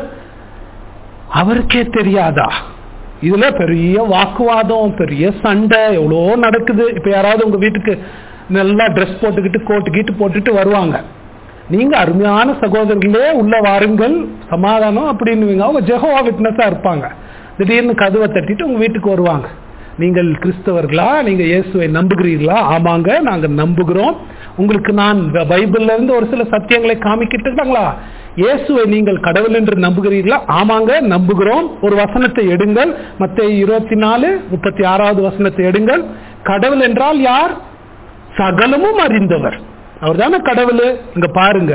அவருக்கே தெரியாதா இதுல பெரிய வாக்குவாதம் பெரிய சண்டை எவ்வளோ நடக்குது இப்ப யாராவது உங்க வீட்டுக்கு நல்லா ட்ரெஸ் போட்டுக்கிட்டு கோட்டு கீட்டு போட்டுட்டு வருவாங்க நீங்க அருமையான சகோதரர்களே உள்ள வாருங்கள் சமாதானம் அப்படின்னு அவங்க ஜெகோவா விட்னஸா இருப்பாங்க திடீர்னு கதவை தட்டிட்டு உங்க வீட்டுக்கு வருவாங்க நீங்கள் கிறிஸ்தவர்களா நீங்க இயேசுவை நம்புகிறீர்களா ஆமாங்க நாங்க நம்புகிறோம் உங்களுக்கு நான் இந்த பைபிள்ல இருந்து ஒரு சில சத்தியங்களை காமிக்கிட்டுங்களா இயேசுவை நீங்கள் கடவுள் என்று நம்புகிறீர்களா ஆமாங்க நம்புகிறோம் ஒரு வசனத்தை எடுங்கள் மத்த இருபத்தி நாலு முப்பத்தி ஆறாவது வசனத்தை எடுங்கள் கடவுள் என்றால் யார் சகலமும் அறிந்தவர் அவர் தானே கடவுள் இங்க பாருங்க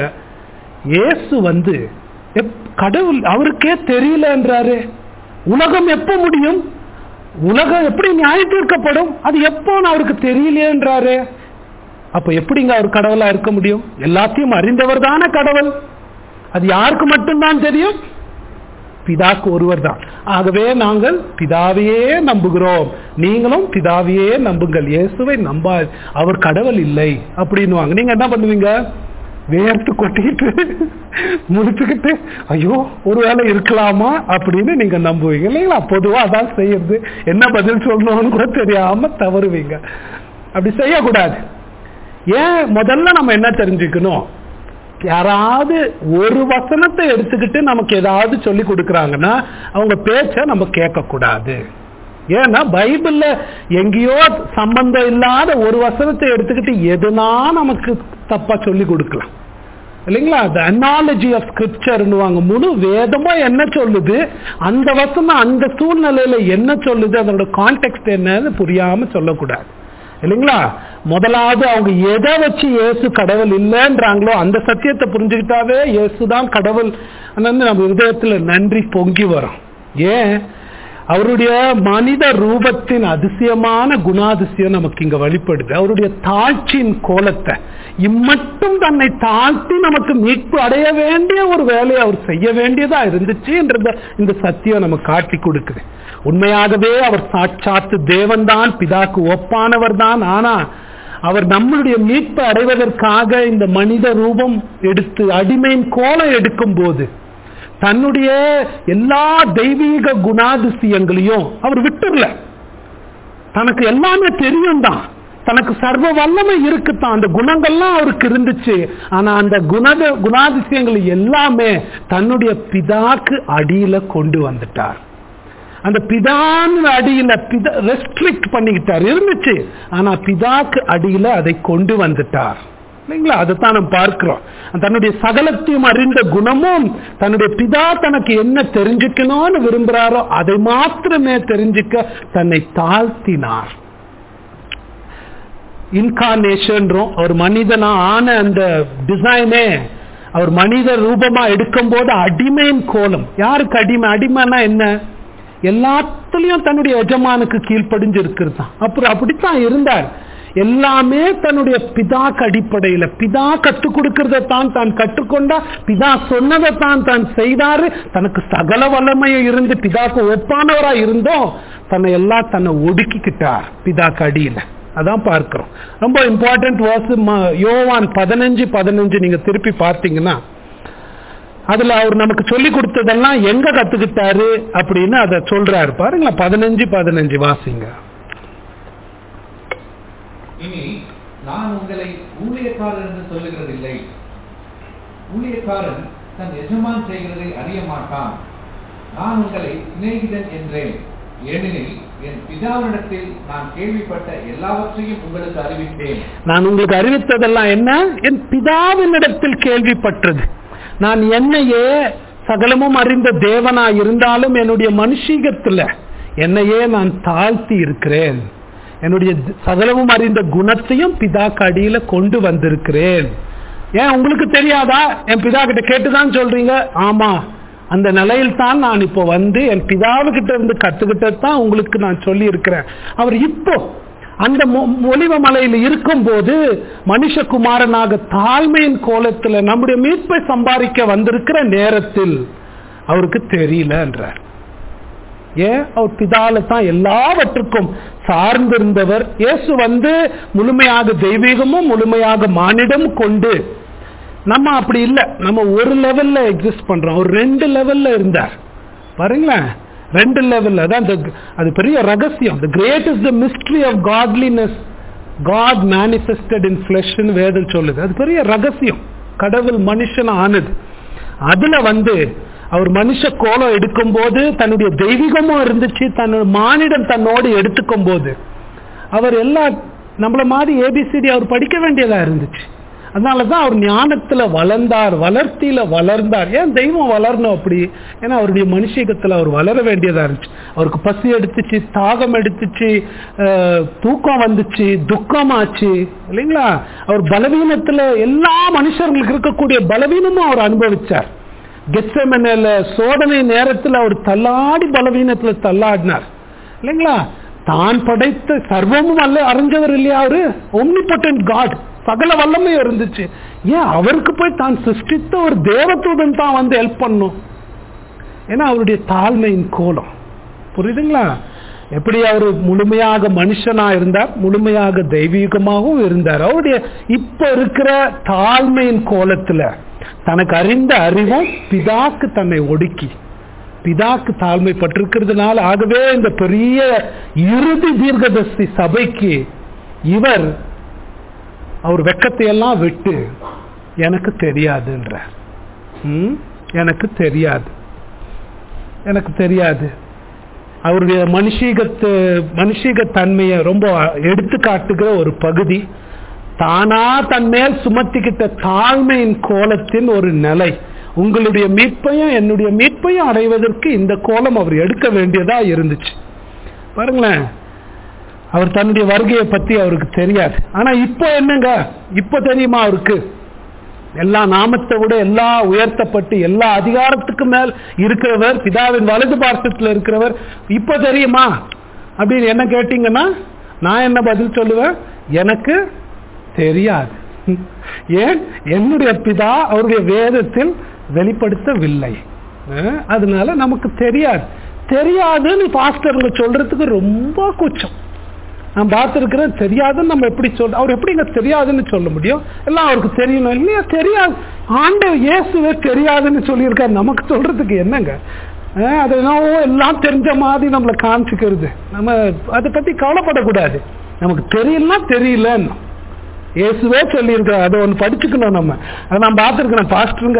இயேசு வந்து எப்- கடவுள் அவருக்கே தெரியல என்றாரு உலகம் எப்ப முடியும் உலகம் எப்படி நியாய தீர்க்கப்படும் அது எப்போன்னு அவருக்கு தெரியலையேன்றாரு அப்ப எப்படிங்க அவர் கடவுளா இருக்க முடியும் எல்லாத்தையும் அறிந்தவர் தானே கடவுள் அது யாருக்கு மட்டும்தான் தெரியும் பிதாக்கு ஒருவர் தான் ஆகவே நாங்கள் பிதாவையே நம்புகிறோம் நீங்களும் பிதாவையே நம்புங்கள் இயேசுவை நம்பா அவர் கடவுள் இல்லை அப்படின்னுவாங்க நீங்க என்ன பண்ணுவீங்க வேர்த்து கொட்டிக்கிட்டு முடிச்சுக்கிட்டு ஐயோ ஒருவேளை இருக்கலாமா அப்படின்னு நீங்க நம்புவீங்க இல்லைங்களா பொதுவா அதான் செய்யறது என்ன பதில் சொல்லணும்னு கூட தெரியாம தவறுவீங்க அப்படி செய்யக்கூடாது ஏன் முதல்ல நம்ம என்ன தெரிஞ்சுக்கணும் யாராவது ஒரு வசனத்தை எடுத்துக்கிட்டு நமக்கு ஏதாவது சொல்லி கொடுக்கறாங்கன்னா அவங்க பேச்ச நம்ம கேட்க கூடாது ஏன்னா பைபிள்ல எங்கேயோ சம்பந்தம் இல்லாத ஒரு வசனத்தை எடுத்துக்கிட்டு எதுனா நமக்கு தப்பா சொல்லி கொடுக்கலாம் இல்லைங்களா the analogy of ஸ்கிரிப்சர்னுவாங்க முழு வேதமும் என்ன சொல்லுது அந்த வசனம் அந்த சூழ்நிலையில என்ன சொல்லுது அதோட கான்டெக்ட் என்னன்னு புரியாம சொல்லக்கூடாது இல்லைங்களா முதலாவது அவங்க எதை வச்சு இயேசு கடவுள் இல்லைன்றாங்களோ அந்த சத்தியத்தை புரிஞ்சுக்கிட்டாவே இயேசு தான் கடவுள் வந்து நம்ம இதயத்துல நன்றி பொங்கி வரும் ஏன் அவருடைய மனித ரூபத்தின் அதிசயமான குணாதிசயம் நமக்கு இங்க வெளிப்படுது அவருடைய தாழ்ச்சியின் கோலத்தை இம்மட்டும் தன்னை தாழ்த்தி நமக்கு மீட்பு அடைய வேண்டிய ஒரு வேலையை அவர் செய்ய வேண்டியதா இருந்துச்சு என்றத இந்த சத்தியம் நமக்கு காட்டி கொடுக்குது உண்மையாகவே அவர் சாட்சாத்து தேவன்தான் பிதாக்கு ஒப்பானவர் தான் ஆனா அவர் நம்மளுடைய மீட்பு அடைவதற்காக இந்த மனித ரூபம் எடுத்து அடிமையின் கோலம் எடுக்கும் போது தன்னுடைய எல்லா தெய்வீக குணாதிசயங்களையும் அவர் விட்டுறல தனக்கு எல்லாமே தெரியும் தான் தனக்கு சர்வ வல்லமை இருக்குத்தான் அந்த குணங்கள்லாம் அவருக்கு இருந்துச்சு ஆனா அந்த குணத குணாதிசயங்கள் எல்லாமே தன்னுடைய பிதாக்கு அடியில கொண்டு வந்துட்டார் அந்த பிதான் அடியில பிதா ரெஸ்ட்ரிக்ட் பண்ணிக்கிட்டார் இருந்துச்சு ஆனா பிதாக்கு அடியில அதை கொண்டு வந்துட்டார் இல்லைங்களா அதைத்தான் நம்ம பார்க்கிறோம் தன்னுடைய சகலத்தையும் அறிந்த குணமும் தன்னுடைய பிதா தனக்கு என்ன தெரிஞ்சுக்கணும்னு விரும்புறாரோ அதை மாத்திரமே தெரிஞ்சுக்க தன்னை தாழ்த்தினார் இன்கார்னேஷன் ஒரு மனிதனா ஆன அந்த டிசைனே அவர் மனித ரூபமா எடுக்கும் போது அடிமையின் கோலம் யாருக்கு அடிமை அடிமைனா என்ன எல்லாத்துலயும் தன்னுடைய எஜமானுக்கு கீழ்ப்படிஞ்சு இருக்கிறது தான் அப்புறம் அப்படித்தான் இருந்தார் எல்லாமே தன்னுடைய பிதாக்கு அடிப்படையில் பிதா கற்றுக் கொடுக்கிறத தான் தான் கற்றுக்கொண்டா பிதா சொன்னதை தான் தான் செய்தாரு தனக்கு சகல வல்லமையை இருந்து பிதாக்கு ஒப்பானவரா இருந்தோம் தன்னை எல்லாம் தன்னை ஒடுக்கிக்கிட்டார் பிதாக்கு அடியில அதான் பார்க்கிறோம் ரொம்ப இம்பார்ட்டன்ட் வாஸ் யோவான் பதினஞ்சு பதினஞ்சு நீங்க திருப்பி பார்த்தீங்கன்னா அதுல அவர் நமக்கு சொல்லி கொடுத்ததெல்லாம் எங்க கத்துக்கிட்டாரு அப்படின்னு அதை சொல்றாரு பாருங்களேன் பதினஞ்சு பதினஞ்சு வாசிங்க இனி நான் உங்களை ஊழியக்காரர் என்று சொல்லுகிறதில்லை ஊழியக்காரன் தன் எஜமான் செய்கிறதை அறிய மாட்டான் நான் உங்களை சிநேகிதன் என்றேன் ஏனெனில் என் பிதாவினிடத்தில் நான் கேள்விப்பட்ட எல்லாவற்றையும் உங்களுக்கு அறிவித்தேன் நான் உங்களுக்கு அறிவித்ததெல்லாம் என்ன என் பிதாவினிடத்தில் கேள்விப்பட்டது நான் என்னையே சகலமும் அறிந்த தேவனா இருந்தாலும் என்னுடைய மனுஷீகத்துல என்னையே நான் தாழ்த்தி இருக்கிறேன் என்னுடைய சகலமும் அறிந்த குணத்தையும் பிதாக்கு அடியில கொண்டு வந்திருக்கிறேன் ஏன் உங்களுக்கு தெரியாதா என் பிதா கிட்ட கேட்டுதான் சொல்றீங்க ஆமா அந்த நிலையில் தான் நான் இப்போ வந்து என் பிதாவுகிட்ட இருந்து கத்துக்கிட்டது தான் உங்களுக்கு நான் சொல்லி இருக்கிறேன் அவர் இப்போ அந்த ஒலிவ மலையில் இருக்கும் போது மனுஷகுமாரனாக தாழ்மையின் கோலத்துல நம்முடைய மீட்பை சம்பாதிக்க வந்திருக்கிற நேரத்தில் அவருக்கு தெரியல என்றார் ஏன் அவர் பிதால தான் எல்லாவற்றுக்கும் சார்ந்திருந்தவர் இயேசு வந்து முழுமையாக தெய்வீகமும் முழுமையாக மானிடம் கொண்டு நம்ம அப்படி இல்லை நம்ம ஒரு லெவல்ல எக்ஸிஸ்ட் பண்றோம் ஒரு ரெண்டு லெவல்ல இருந்தார் பாருங்களேன் ரெண்டு லெவல்ல தான் அது பெரிய ரகசியம் the great is the mystery of godliness God manifested in ஃபிளஷ்னு வேதம் சொல்லுது அது பெரிய ரகசியம் கடவுள் மனுஷன் ஆனது அதுல வந்து அவர் மனுஷ கோலம் எடுக்கும் போது தன்னுடைய தெய்வீகமும் இருந்துச்சு தன்னோட மானிடம் தன்னோடு எடுத்துக்கும் போது அவர் எல்லா நம்மள மாதிரி ஏபிசிடி அவர் படிக்க வேண்டியதா இருந்துச்சு அதனாலதான் அவர் ஞானத்துல வளர்ந்தார் வளர்த்தியில வளர்ந்தார் ஏன் தெய்வம் வளரணும் அப்படி ஏன்னா அவருடைய மனுஷகத்துல அவர் வளர வேண்டியதா இருந்துச்சு அவருக்கு பசி எடுத்துச்சு தாகம் எடுத்துச்சு தூக்கம் வந்துச்சு துக்கமாச்சு இல்லைங்களா அவர் பலவீனத்துல எல்லா மனுஷர்களுக்கு இருக்கக்கூடிய பலவீனமும் அவர் அனுபவிச்சார் கெச்சமனையில சோதனை நேரத்தில் அவர் தள்ளாடி பலவீனத்துல தள்ளாடினார் இல்லைங்களா தான் படைத்த சர்வமும் அல்ல அறிஞ்சவர் இல்லையா அவரு ஒம்னிபொட்டன்ட் காட் சகல வல்லமையும் இருந்துச்சு ஏன் அவருக்கு போய் தான் சிருஷ்டித்த ஒரு தேவதூதன் தான் வந்து ஹெல்ப் பண்ணும் ஏன்னா அவருடைய தாழ்மையின் கோலம் புரியுதுங்களா எப்படி அவர் முழுமையாக மனுஷனா இருந்தார் முழுமையாக தெய்வீகமாகவும் இருந்தார் அவருடைய இப்ப இருக்கிற தாழ்மையின் கோலத்துல தனக்கு அறிந்த அறிவும் பிதாக்கு தன்னை ஒடுக்கி பிதாக்கு தாழ்மைப்பட்டிருக்கிறதுனால ஆகவே இந்த பெரிய இறுதி தீர்க்கதர்சி சபைக்கு இவர் அவர் வெக்கத்தை எல்லாம் விட்டு எனக்கு தெரியாதுன்ற எனக்கு தெரியாது எனக்கு தெரியாது அவருடைய மனுஷீகத்து மனுஷீக தன்மையை ரொம்ப எடுத்து காட்டுகிற ஒரு பகுதி தானா தன் மேல் சுமத்திக்கிட்ட தாழ்மையின் கோலத்தின் ஒரு நிலை உங்களுடைய மீட்பையும் என்னுடைய மீட்பையும் அடைவதற்கு இந்த கோலம் அவர் எடுக்க வேண்டியதா இருந்துச்சு பாருங்களேன் அவர் தன்னுடைய வருகையை பத்தி அவருக்கு தெரியாது ஆனா இப்போ என்னங்க இப்போ தெரியுமா அவருக்கு எல்லா நாமத்தை விட எல்லா உயர்த்தப்பட்டு எல்லா அதிகாரத்துக்கு மேல் இருக்கிறவர் பிதாவின் வலது பார்சத்துல இருக்கிறவர் இப்ப தெரியுமா அப்படின்னு என்ன கேட்டீங்கன்னா நான் என்ன பதில் சொல்லுவேன் எனக்கு தெரியாது ஏன் என்னுடைய பிதா அவருடைய வேதத்தில் வெளிப்படுத்தவில்லை அஹ் அதனால நமக்கு தெரியாது தெரியாதுன்னு பாஸ்டருங்க சொல்றதுக்கு ரொம்ப கூச்சம் நான் பார்த்துருக்கிறேன் தெரியாதுன்னு நம்ம எப்படி சொல்ற அவர் எப்படிங்க தெரியாதுன்னு சொல்ல முடியும் எல்லாம் அவருக்கு தெரியணும் இல்லையா தெரியாது ஆண்டவர் இயேசுவே தெரியாதுன்னு சொல்லியிருக்காரு நமக்கு சொல்றதுக்கு என்னங்க அஹ் அது என்னவோ எல்லாம் தெரிஞ்ச மாதிரி நம்மளை காமிச்சுக்கிறது நம்ம அதை பத்தி கவலைப்படக்கூடாது நமக்கு தெரியலன்னா தெரியலன்னு இயேசுவே சொல்லியிருக்காரு அதை ஒன்று படிச்சுக்கணும் நம்ம அதை நான் பார்த்துருக்கிறேன் பாஸ்டருங்க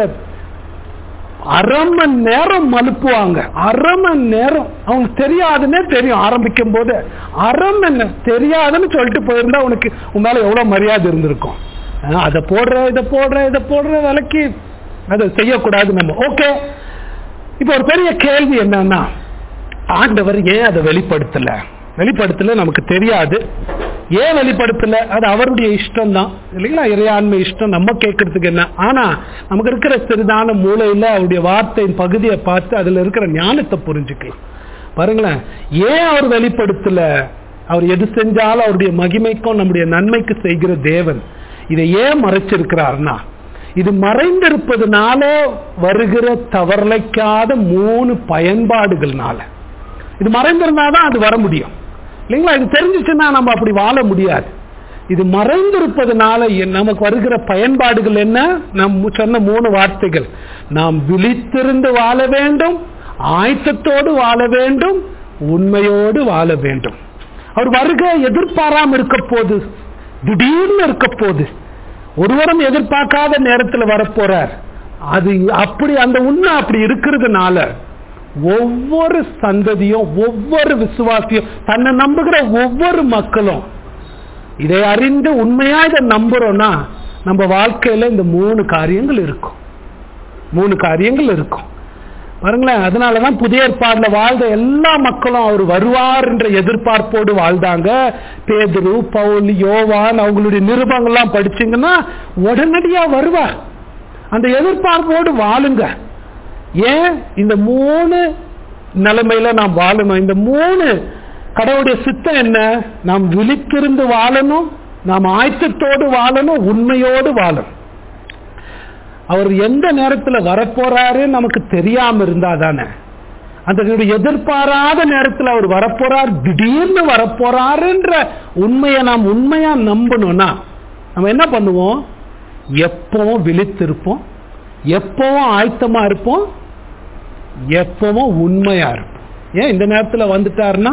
அரை மணி நேரம் மலுப்புவாங்க அரை மணி நேரம் அவங்களுக்கு தெரியாதுன்னே தெரியும் ஆரம்பிக்கும் போது அரை மணி நேரம் தெரியாதுன்னு சொல்லிட்டு போயிருந்தா உனக்கு உன் மேல எவ்வளவு மரியாதை இருந்திருக்கும் ஆஹ் அதை போடுற இதை போடுற இதை போடுற விலைக்கு அதை செய்யக்கூடாது நம்ம ஓகே இப்போ ஒரு பெரிய கேள்வி என்னன்னா ஆண்டவர் ஏன் அதை வெளிப்படுத்தல வெளிப்படுத்தல நமக்கு தெரியாது ஏன் வெளிப்படுத்தல அது அவருடைய இஷ்டம் தான் இல்லைங்களா இறையாண்மை இஷ்டம் நம்ம கேட்கறதுக்கு என்ன ஆனா நமக்கு இருக்கிற சிறிதான மூளையில அவருடைய வார்த்தையின் பகுதியை பார்த்து அதுல இருக்கிற ஞானத்தை புரிஞ்சுக்கலாம் பாருங்களேன் ஏன் அவர் வெளிப்படுத்தல அவர் எது செஞ்சாலும் அவருடைய மகிமைக்கும் நம்முடைய நன்மைக்கு செய்கிற தேவன் இதை ஏன் மறைச்சிருக்கிறார்னா இது மறைந்திருப்பதனால வருகிற தவறலைக்காத மூணு பயன்பாடுகள்னால இது மறைந்திருந்தாதான் அது வர முடியும் இல்லைங்களா இது தெரிஞ்சிச்சுன்னா நம்ம அப்படி வாழ முடியாது இது மறைந்திருப்பதனால எ- நமக்கு வருகிற பயன்பாடுகள் என்ன நம் சொன்ன மூணு வார்த்தைகள் நாம் விழித்திருந்து வாழ வேண்டும் ஆயத்தத்தோடு வாழ வேண்டும் உண்மையோடு வாழ வேண்டும் அவர் வருகை எதிர்பாராம இருக்க போது திடீர்னு இருக்க போது ஒருவரும் எதிர்பார்க்காத நேரத்தில் வரப்போறார் அது அப்படி அந்த உண்மை அப்படி இருக்கிறதுனால ஒவ்வொரு சந்ததியும் ஒவ்வொரு விசுவாசியும் தன்னை நம்புகிற ஒவ்வொரு மக்களும் இதை அறிந்து உண்மையா இதை நம்புறோம்னா நம்ம வாழ்க்கையில இந்த மூணு காரியங்கள் இருக்கும் மூணு காரியங்கள் இருக்கும் பாருங்களேன் அதனாலதான் புதிய ஏற்பாடுல வாழ்ந்த எல்லா மக்களும் அவர் வருவார் என்ற எதிர்பார்ப்போடு வாழ்ந்தாங்க பேதுரு பவுல் யோவான் அவங்களுடைய நிருபங்கள்லாம் படிச்சீங்கன்னா உடனடியா வருவார் அந்த எதிர்பார்ப்போடு வாழுங்க ஏன் இந்த மூணு நிலைமையில நாம் வாழணும் இந்த மூணு கடவுளுடைய சித்தம் என்ன நாம் விழித்திருந்து வாழணும் நாம் ஆயத்தத்தோடு வாழணும் உண்மையோடு வாழணும் அவர் எந்த நேரத்துல வரப்போறாரு நமக்கு தெரியாம இருந்தா தானே அந்த எதிர்பாராத நேரத்துல அவர் வரப்போறார் திடீர்னு வரப்போறாருன்ற உண்மையை நாம் உண்மையா நம்பணும்னா நம்ம என்ன பண்ணுவோம் எப்பவும் விழித்திருப்போம் எப்பவும் ஆயத்தமா இருப்போம் எப்பவும் உண்மையா இருப்போம் ஏன் இந்த நேரத்துல வந்துட்டாருன்னா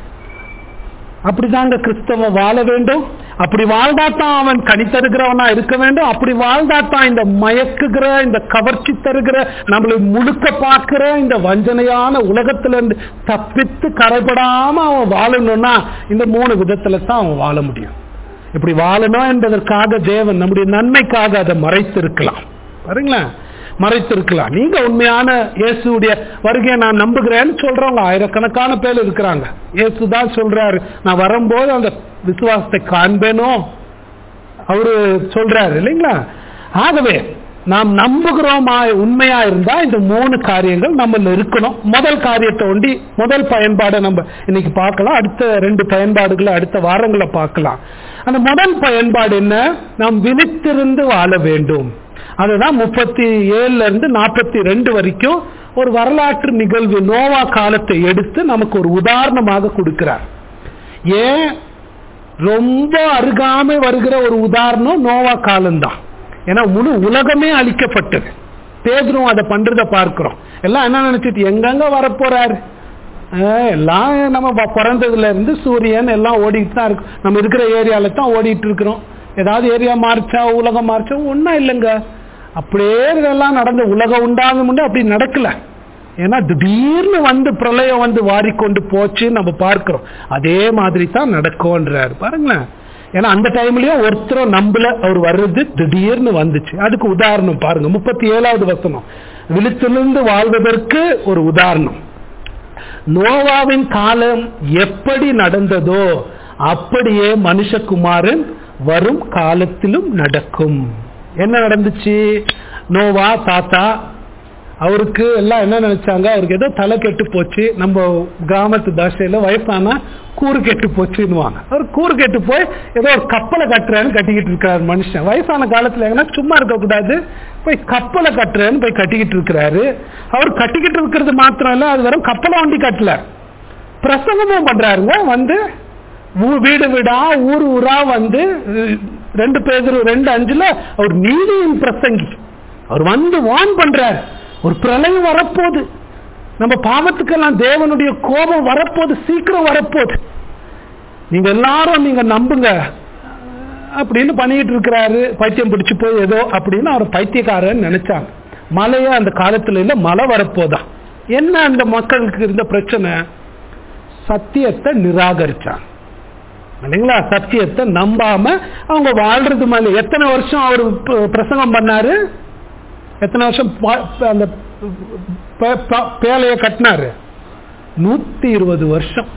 அப்படிதாங்க கிறிஸ்தவ வாழ வேண்டும் அப்படி வாழ்ந்தாத்தான் அவன் கனி தருகிறவனா இருக்க வேண்டும் அப்படி வாழ்ந்தாத்தான் இந்த மயக்குகிற இந்த கவர்ச்சி தருகிற நம்மளை முழுக்க பார்க்கிற இந்த வஞ்சனையான உலகத்துல இருந்து தப்பித்து கரைபடாம அவன் வாழணும்னா இந்த மூணு விதத்துல தான் அவன் வாழ முடியும் இப்படி வாழணும் என்பதற்காக தேவன் நம்முடைய நன்மைக்காக அதை மறைத்திருக்கலாம் பாருங்களேன் மறைத்திருக்கலாம் நீங்க உண்மையான இயேசுடைய வருகையை நான் நம்புகிறேன்னு சொல்றவங்க ஆயிரக்கணக்கான பேர் இருக்கிறாங்க இயேசு தான் சொல்றாரு நான் வரும்போது அந்த விசுவாசத்தை காண்பேனோ அவரு சொல்றாரு இல்லைங்களா ஆகவே நாம் நம்புகிறோமா உண்மையா இருந்தா இந்த மூணு காரியங்கள் நம்ம இருக்கணும் முதல் காரியத்தை ஒண்டி முதல் பயன்பாடை நம்ம இன்னைக்கு பார்க்கலாம் அடுத்த ரெண்டு பயன்பாடுகளை அடுத்த வாரங்களை பார்க்கலாம் அந்த முதல் பயன்பாடு என்ன நாம் விழித்திருந்து வாழ வேண்டும் அதுதான் முப்பத்தி ஏழுல இருந்து நாற்பத்தி ரெண்டு வரைக்கும் ஒரு வரலாற்று நிகழ்வு நோவா காலத்தை எடுத்து நமக்கு ஒரு உதாரணமாக கொடுக்கிறார் ஏன் ரொம்ப அருகாமை வருகிற ஒரு உதாரணம் நோவா காலம்தான் ஏன்னா முழு உலகமே அழிக்கப்பட்டது பேதரும் அதை பண்றத பார்க்கிறோம் எல்லாம் என்ன நினைச்சிட்டு எங்கெங்க வரப்போறாரு ஆஹ் எல்லாம் நம்ம ப- பிறந்ததுல இருந்து சூரியன் எல்லாம் ஓடிட்டு தான் இருக்கு நம்ம இருக்கிற ஏரியால தான் ஓடிட்டு இருக்கிறோம் ஏதாவது ஏரியா மாறிச்சா உலகம் மாறிச்சா ஒன்றும் இல்லைங்க அப்படியே இதெல்லாம் நடந்த உலகம் உண்டாகும் அப்படி நடக்கல ஏன்னா திடீர்னு வந்து பிரளயம் வந்து வாரிக்கொண்டு போச்சு நம்ம பார்க்கிறோம் அதே மாதிரி தான் நடக்கும்ன்றாரு பாருங்களேன் ஏன்னா அந்த டைம்லயும் ஒருத்தரும் நம்பல அவர் வர்றது திடீர்னு வந்துச்சு அதுக்கு உதாரணம் பாருங்க முப்பத்தி ஏழாவது வசனம் விழித்திலிருந்து வாழ்வதற்கு ஒரு உதாரணம் நோவாவின் காலம் எப்படி நடந்ததோ அப்படியே மனுஷகுமாரன் வரும் காலத்திலும் நடக்கும் என்ன நடந்துச்சு நோவா தாத்தா அவருக்கு எல்லாம் என்ன நினைச்சாங்க அவருக்கு ஏதோ தலை கெட்டு போச்சு நம்ம கிராமத்து பாஷையில வயசானா கூறு கெட்டு போச்சுன்னுவாங்க அவர் கூறு கெட்டு போய் ஏதோ ஒரு கப்பலை கட்டுறேன்னு கட்டிக்கிட்டு இருக்கிறாரு மனுஷன் வயசான காலத்துல எங்கன்னா சும்மா இருக்கக்கூடாது போய் கப்பலை கட்டுறேன்னு போய் கட்டிக்கிட்டு இருக்கிறாரு அவர் கட்டிக்கிட்டு இருக்கிறது மாத்திரம் இல்ல அது வெறும் கப்பலை வண்டி கட்டல பிரசங்கமும் பண்றாருங்க வந்து ஊ- வீடு வீடா ஊர் ஊரா வந்து அஹ், ரெண்டு பேர் ரெண்டு அஞ்சுல அவர் நீதியின் பிரசங்கி அவர் வந்து வான் பண்றார் ஒரு பிரளயம் வரப்போகுது நம்ம பாவத்துக்கெல்லாம் தேவனுடைய கோபம் வரப்போகுது சீக்கிரம் வரப்போகுது நீங்க எல்லாரும் நீங்க நம்புங்க அப்படின்னு பண்ணிட்டு இருக்கிறாரு பைத்தியம் பிடிச்சு போய் ஏதோ அப்படின்னு அவர் பைத்தியக்காரன் நினைச்சாங்க மழையே அந்த காலத்துல இல்ல மழை வரப்போதான் என்ன அந்த மக்களுக்கு இருந்த பிரச்சனை சத்தியத்தை நிராகரிச்சாங்க இல்லைங்களா சத்தியத்தை நம்பாம அவங்க வாழ்றது மேல எத்தனை வருஷம் அவர் ப- பிரசங்கம் பண்ணாரு எத்தனை வருஷம் பா- அந்த ப- ப- பேலைய கட்டினாரு நூத்தி இருபது வருஷம்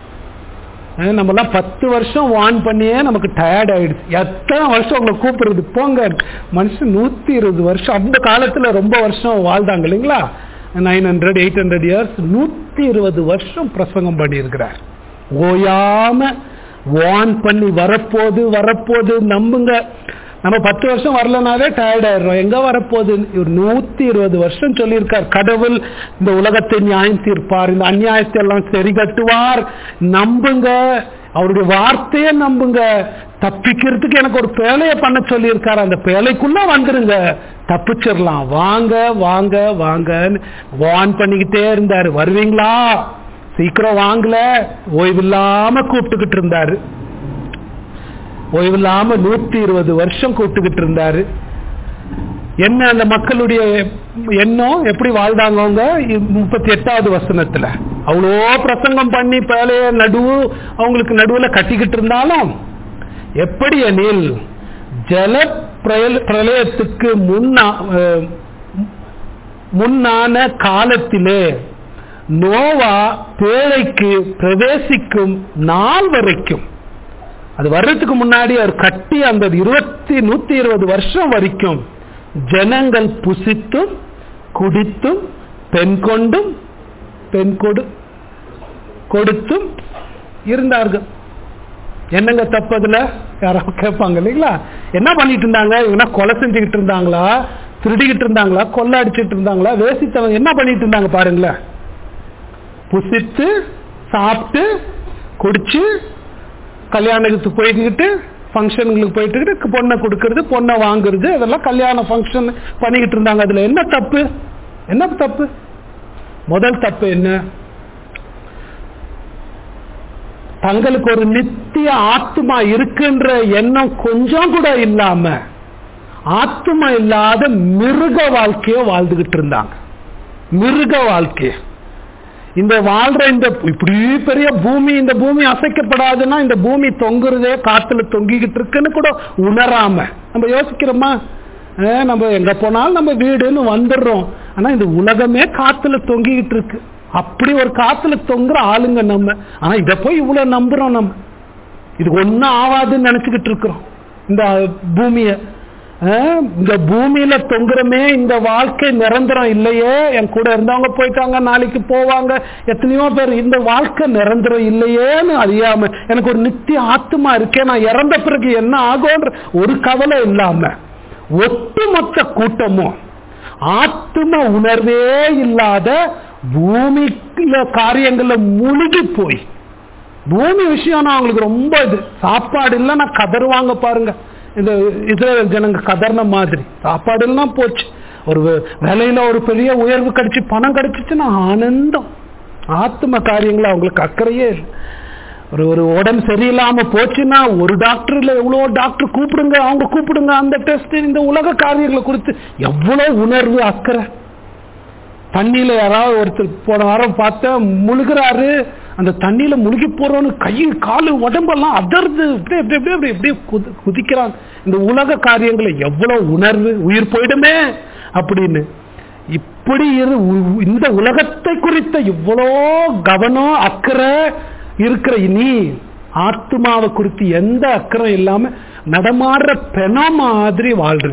அஹ் நம்மலாம் பத்து வருஷம் வான் பண்ணியே நமக்கு டயர்ட் ஆயிடுச்சு எத்தனை வருஷம் உங்களை கூப்பிடுறது போங்க மனுஷன் நூத்தி இருபது வருஷம் அந்த காலத்துல ரொம்ப வருஷம் வாழ்ந்தாங்க இல்லைங்களா nine hundred eight hundred years நூத்தி இருபது வருஷம் பிரசங்கம் பண்ணியிருக்கிறார் ஓயாம வான் பண்ணி வரப்போது வரப்போது நம்புங்க நம்ம பத்து வருஷம் வரலனாவே டயர்ட் ஆயிடுறோம் எங்க வரப்போகுது இவர் நூத்தி இருபது வருஷம் சொல்லியிருக்கார் கடவுள் இந்த உலகத்தை நியாயம் தீர்ப்பார் இந்த அநியாயத்தை எல்லாம் சரி கட்டுவார் நம்புங்க அவருடைய வார்த்தையை நம்புங்க தப்பிக்கிறதுக்கு எனக்கு ஒரு பேழையை பண்ண சொல்லியிருக்காரு அந்த பேழைக்குள்ள வந்துருங்க தப்பிச்சிடலாம் வாங்க வாங்க வாங்கன்னு வான் பண்ணிக்கிட்டே இருந்தாரு வருவீங்களா சீக்கிரம் வாங்கல ஓய்வில்லாம கூப்பிட்டுக்கிட்டு இருந்தாரு ஓய்வில்லாம நூத்தி இருபது வருஷம் கூப்பிட்டுக்கிட்டு இருந்தாரு என்ன அந்த மக்களுடைய எண்ணம் எப்படி வாழ்ந்தாங்க அவங்க முப்பத்தி எட்டாவது வசனத்துல அவ்வளோ பிரசங்கம் பண்ணி பேலைய நடுவு அவங்களுக்கு நடுவுல கட்டிக்கிட்டு இருந்தாலும் எப்படி எனில் ஜல பிரய- பிரளயத்துக்கு முன்னா அஹ், முன்னான காலத்திலே நோவா பேழைக்கு பிரவேசிக்கும் நாள் வரைக்கும் அது வர்றதுக்கு முன்னாடி அவர் கட்டி அந்த இருபத்தி நூத்தி இருபது வருஷம் வரைக்கும் ஜனங்கள் புசித்தும் குடித்தும் பெண் கொண்டும் பெண் கொடு கொடுத்தும் இருந்தார்கள் என்னங்க தப்பு அதுல யாராவது கேட்பாங்க இல்லைங்களா என்ன பண்ணிட்டு இருந்தாங்க இவங்க கொலை செஞ்சுக்கிட்டு இருந்தாங்களா திருடிக்கிட்டு இருந்தாங்களா கொள்ளை அடிச்சிட்டு இருந்தாங்களா வேசித்தவங்க என்ன பண்ணிட்டு இருந்தாங்க பாருங்களேன் புசித்து சாப்பிட்டு குடிச்சு கல்யாணத்துக்கு போய்கிட்டு ஃபங்க்ஷனுங்களுக்கு போயிட்டு பொண்ணை கொடுக்கறது பொண்ணை வாங்குறது அதெல்லாம் கல்யாண ஃபங்க்ஷன் பண்ணிக்கிட்டு இருந்தாங்க அதுல என்ன தப்பு என்ன தப்பு முதல் தப்பு என்ன தங்களுக்கு ஒரு நித்திய ஆத்மா இருக்குன்ற எண்ணம் கொஞ்சம் கூட இல்லாம ஆத்மா இல்லாத மிருக வாழ்க்கைய வாழ்ந்துகிட்டு இருந்தாங்க மிருக வாழ்க்கைய இந்த வாழ்ற இந்த இப்படி பெரிய பூமி இந்த பூமி அசைக்கப்படாதுன்னா இந்த பூமி தொங்குறதே காத்துல தொங்கிக்கிட்டு இருக்குன்னு கூட உணராம நம்ம யோசிக்கிறோமா அஹ் நம்ம எங்க போனாலும் நம்ம வீடுன்னு வந்துடுறோம் ஆனா இந்த உலகமே காத்துல தொங்கிக்கிட்டு இருக்கு அப்படி ஒரு காத்துல தொங்குற ஆளுங்க நம்ம ஆனா இத போய் இவ்வளவு நம்புறோம் நம்ம இது ஒன்னும் ஆகாதுன்னு நினைச்சுக்கிட்டு இருக்கிறோம் இந்த பூமிய அஹ், இந்த பூமியில தொங்குறமே இந்த வாழ்க்கை நிரந்தரம் இல்லையே என் கூட இருந்தவங்க போயிட்டாங்க நாளைக்கு போவாங்க எத்தனையோ பேர் இந்த வாழ்க்கை நிரந்தரம் இல்லையேன்னு அறியாம எனக்கு ஒரு நித்திய ஆத்மா இருக்கே நான் இறந்த பிறகு என்ன ஆகும்ன்ற ஒரு கவலை இல்லாம ஒட்டுமொத்த கூட்டமும் ஆத்ம உணர்வே இல்லாத பூமிக்குள்ள காரியங்கள்ல முழுகி போய் பூமி விஷயம்னா அவங்களுக்கு ரொம்ப இது சாப்பாடு இல்லைன்னா கதறுவாங்க பாருங்க இந்த இஸ்ரேல் ஜனங்க கதர்ன மாதிரி சாப்பாடு இல்லைன்னா போச்சு ஒரு வே- வேலையில ஒரு பெரிய உயர்வு கிடைச்சு பணம் கிடைச்சிச்சுன்னா ஆனந்தம் ஆத்ம காரியங்கள் அவங்களுக்கு அக்கறையே இல்லை ஒரு ஒரு உடம்பு சரியில்லாம போச்சுன்னா ஒரு டாக்டர் இல்ல எவ்வளவு டாக்டர் கூப்பிடுங்க அவங்க கூப்பிடுங்க அந்த டெஸ்ட் இந்த உலக காரியங்களை குறித்து எவ்வளவு உணர்வு அக்கறை தண்ணியில யாராவது ஒருத்தர் போன வாரம் பார்த்தா முழுகிறாரு அந்த தண்ணியில முழுகி போறோன்னு கை காலு உடம்பெல்லாம் அதர்து இப்படி இப்படி இப்படி இப்படி இப்படி குதி- குதிக்கிறாங்க இந்த உலக காரியங்களை எவ்வளவு உணர்வு உயிர் போயிடுமே அப்படின்னு இப்படி இரு- உ- இந்த உலகத்தை குறித்த இவ்வளோ கவனம் அக்கறை இருக்கிற நீ ஆத்மாவை குறித்து எந்த அக்கறை இல்லாம நடமாடுற பெண மாதிரி வாழ்றது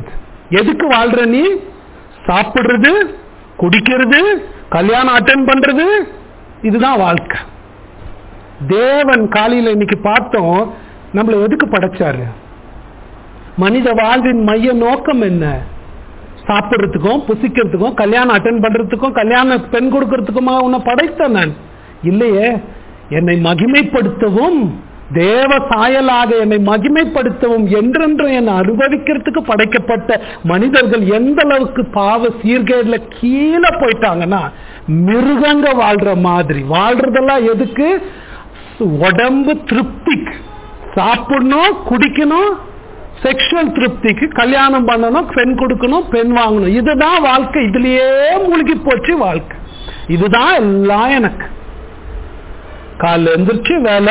எதுக்கு வாழ்ற நீ சாப்பிடுறது குடிக்கிறது கல்யாணம் அட்டன் பண்றது இதுதான் வாழ்க்கை தேவன் காலையில இன்னைக்கு பார்த்தோம் நம்மள எதுக்கு படைச்சாரு மனித வாழ்வின் மைய நோக்கம் என்ன சாப்பிடுறதுக்கும் புசிக்கிறதுக்கும் கல்யாணம் அட்டன் பண்றதுக்கும் கல்யாண பெண் கொடுக்கறதுக்குமா உன்னை படைத்தேன் நான் இல்லையே என்னை மகிமைப்படுத்தவும் தேவ சாயலாக என்னை மகிமைப்படுத்தவும் என்றென்றும் என்னை அனுபவிக்கிறதுக்கு படைக்கப்பட்ட மனிதர்கள் எந்த அளவுக்கு பாவ சீர்கேடுல கீழே போயிட்டாங்கன்னா மிருகங்க வாழ்ற மாதிரி வாழ்றதெல்லாம் எதுக்கு உடம்பு திருப்திக்கு சாப்பிடணும் குடிக்கணும் செக்ஷுவல் திருப்திக்கு கல்யாணம் பண்ணணும் பெண் கொடுக்கணும் பெண் வாங்கணும் இதுதான் வாழ்க்கை இதுலயே மூழ்கி போச்சு வாழ்க்கை இதுதான் எல்லாம் எனக்கு காலைல எந்திரிச்சு வேலை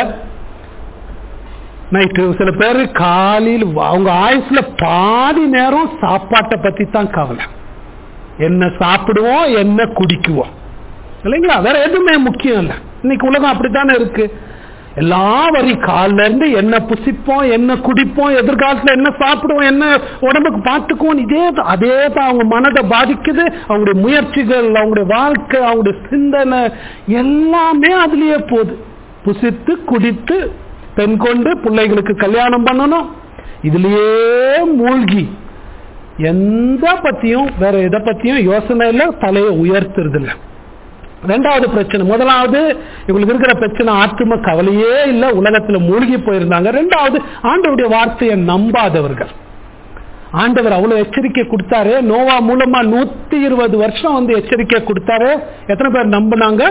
நைட்டு சில பேர் காலையில் அவங்க ஆயுஸ்ல பாதி நேரம் சாப்பாட்டை பத்தி தான் கவலை என்ன சாப்பிடுவோம் என்ன குடிக்குவோம் இல்லைங்களா வேற எதுவுமே முக்கியம் இல்லை இன்னைக்கு உலகம் அப்படித்தானே இருக்கு எல்லா வரி காலில இருந்து என்ன புசிப்போம் என்ன குடிப்போம் எதிர்காலத்துல என்ன சாப்பிடுவோம் என்ன உடம்புக்கு பார்த்துக்குவோம் இதே தான் அதே தான் அவங்க மனதை பாதிக்குது அவங்களுடைய முயற்சிகள் அவங்களுடைய வாழ்க்கை அவங்களுடைய சிந்தனை எல்லாமே அதுலயே போகுது புசித்து குடித்து பெண் கொண்டு பிள்ளைகளுக்கு கல்யாணம் பண்ணணும் இதுலயே மூழ்கி எந்த பத்தியும் வேற எதை பத்தியும் யோசனை இல்லை தலையை உயர்த்துறது இல்லை ரெண்டாவது பிரச்சனை முதலாவது இவங்களுக்கு இருக்கிற பிரச்சனை ஆத்தும கவலையே இல்லை உலகத்துல மூழ்கி போயிருந்தாங்க ரெண்டாவது ஆண்டவருடைய வார்த்தையை நம்பாதவர்கள் ஆண்டவர் அவ்வளவு எச்சரிக்கை கொடுத்தாரு நோவா மூலமா நூத்தி இருபது வருஷம் வந்து எச்சரிக்கை கொடுத்தாரு எத்தனை பேர் நம்பினாங்க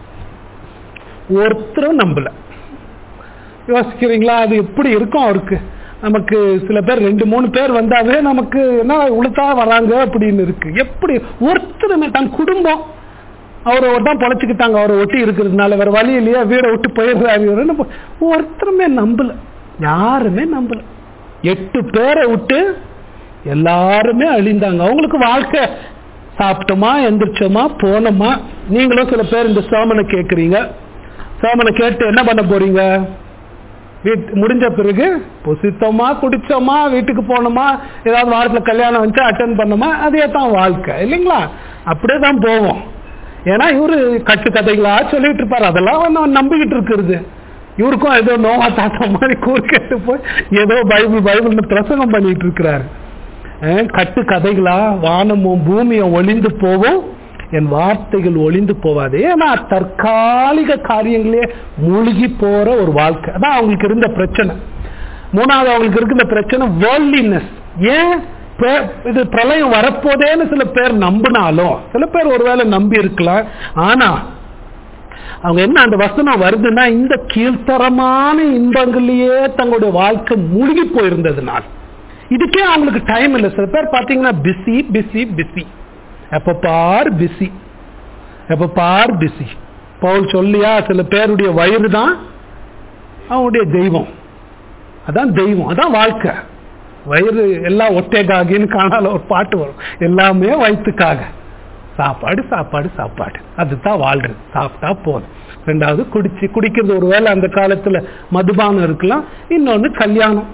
ஒருத்தரும் நம்பல யோசிக்கிறீங்களா அது எப்படி இருக்கும் அவருக்கு நமக்கு சில பேர் ரெண்டு மூணு பேர் வந்தாவே நமக்கு என்ன உளுத்தா வராங்க அப்படின்னு இருக்கு எப்படி ஒருத்தருமே தன் குடும்பம் அவரை தான் பொழைச்சிக்கிட்டாங்க அவரை ஒட்டி இருக்கிறதுனால வேற வழி இல்லையா வீடை விட்டு போயிடுறாரு ஒருத்தருமே நம்பல யாருமே நம்பல எட்டு பேரை விட்டு எல்லாருமே அழிந்தாங்க அவங்களுக்கு வாழ்க்கை சாப்பிட்டோமா எந்திரிச்சோமா போனோமா நீங்களும் சில பேர் இந்த சோமனை கேட்குறீங்க சோமனை கேட்டு என்ன பண்ண போறீங்க வீட்டு முடிஞ்ச பிறகு புசித்தோமா குடிச்சோமா வீட்டுக்கு போனோமா ஏதாவது வாரத்தில் கல்யாணம் வச்சா அட்டன் பண்ணோமா அதே தான் வாழ்க்கை இல்லைங்களா அப்படியே தான் போவோம் ஏன்னா இவரு கட்டு கதைகளா சொல்லிட்டு இருப்பாரு அதெல்லாம் வந்து நம்பிக்கிட்டு இருக்கிறது இவருக்கும் ஏதோ நோவா தாத்தா மாதிரி கூறுக்கேட்டு போய் ஏதோ பைபிள் பைபிள்னு பிரசங்கம் பண்ணிட்டு இருக்கிறாரு கட்டு கதைகளா வானமும் பூமியும் ஒளிந்து போவோம் என் வார்த்தைகள் ஒளிந்து போவாது ஏன்னா தற்காலிக காரியங்களே மூழ்கி போற ஒரு வாழ்க்கை அதான் அவங்களுக்கு இருந்த பிரச்சனை மூணாவது அவங்களுக்கு இருக்கிற பிரச்சனை வேர்ல்டினஸ் ஏன் இது பிரளயம் வரப்போதேன்னு சில பேர் நம்பினாலும் சில பேர் ஒருவேளை நம்பி இருக்கலாம் ஆனா அவங்க என்ன அந்த வசனம் வருதுன்னா இந்த கீழ்த்தரமான இன்பங்கள்லயே தங்களுடைய வாழ்க்கை மூழ்கி போயிருந்ததுனால் இதுக்கே அவங்களுக்கு டைம் இல்லை சில பேர் பாத்தீங்கன்னா பிஸி பிஸி பிஸி எப்ப பார் பிஸி எப்ப பார் பிஸி பவுல் சொல்லியா சில பேருடைய வயிறு தான் அவங்களுடைய தெய்வம் அதான் தெய்வம் அதான் வாழ்க்கை வயிறு எல்லாம் ஒட்டேகாகின்னு காணால ஒரு பாட்டு வரும் எல்லாமே வயிற்றுக்காக சாப்பாடு சாப்பாடு சாப்பாடு அதுதான் வாழ்றது சாப்பிட்டா போதும் ரெண்டாவது குடிச்சு குடிக்கிறது ஒரு வேளை அந்த காலத்துல மதுபானம் இருக்கலாம் இன்னொன்னு கல்யாணம்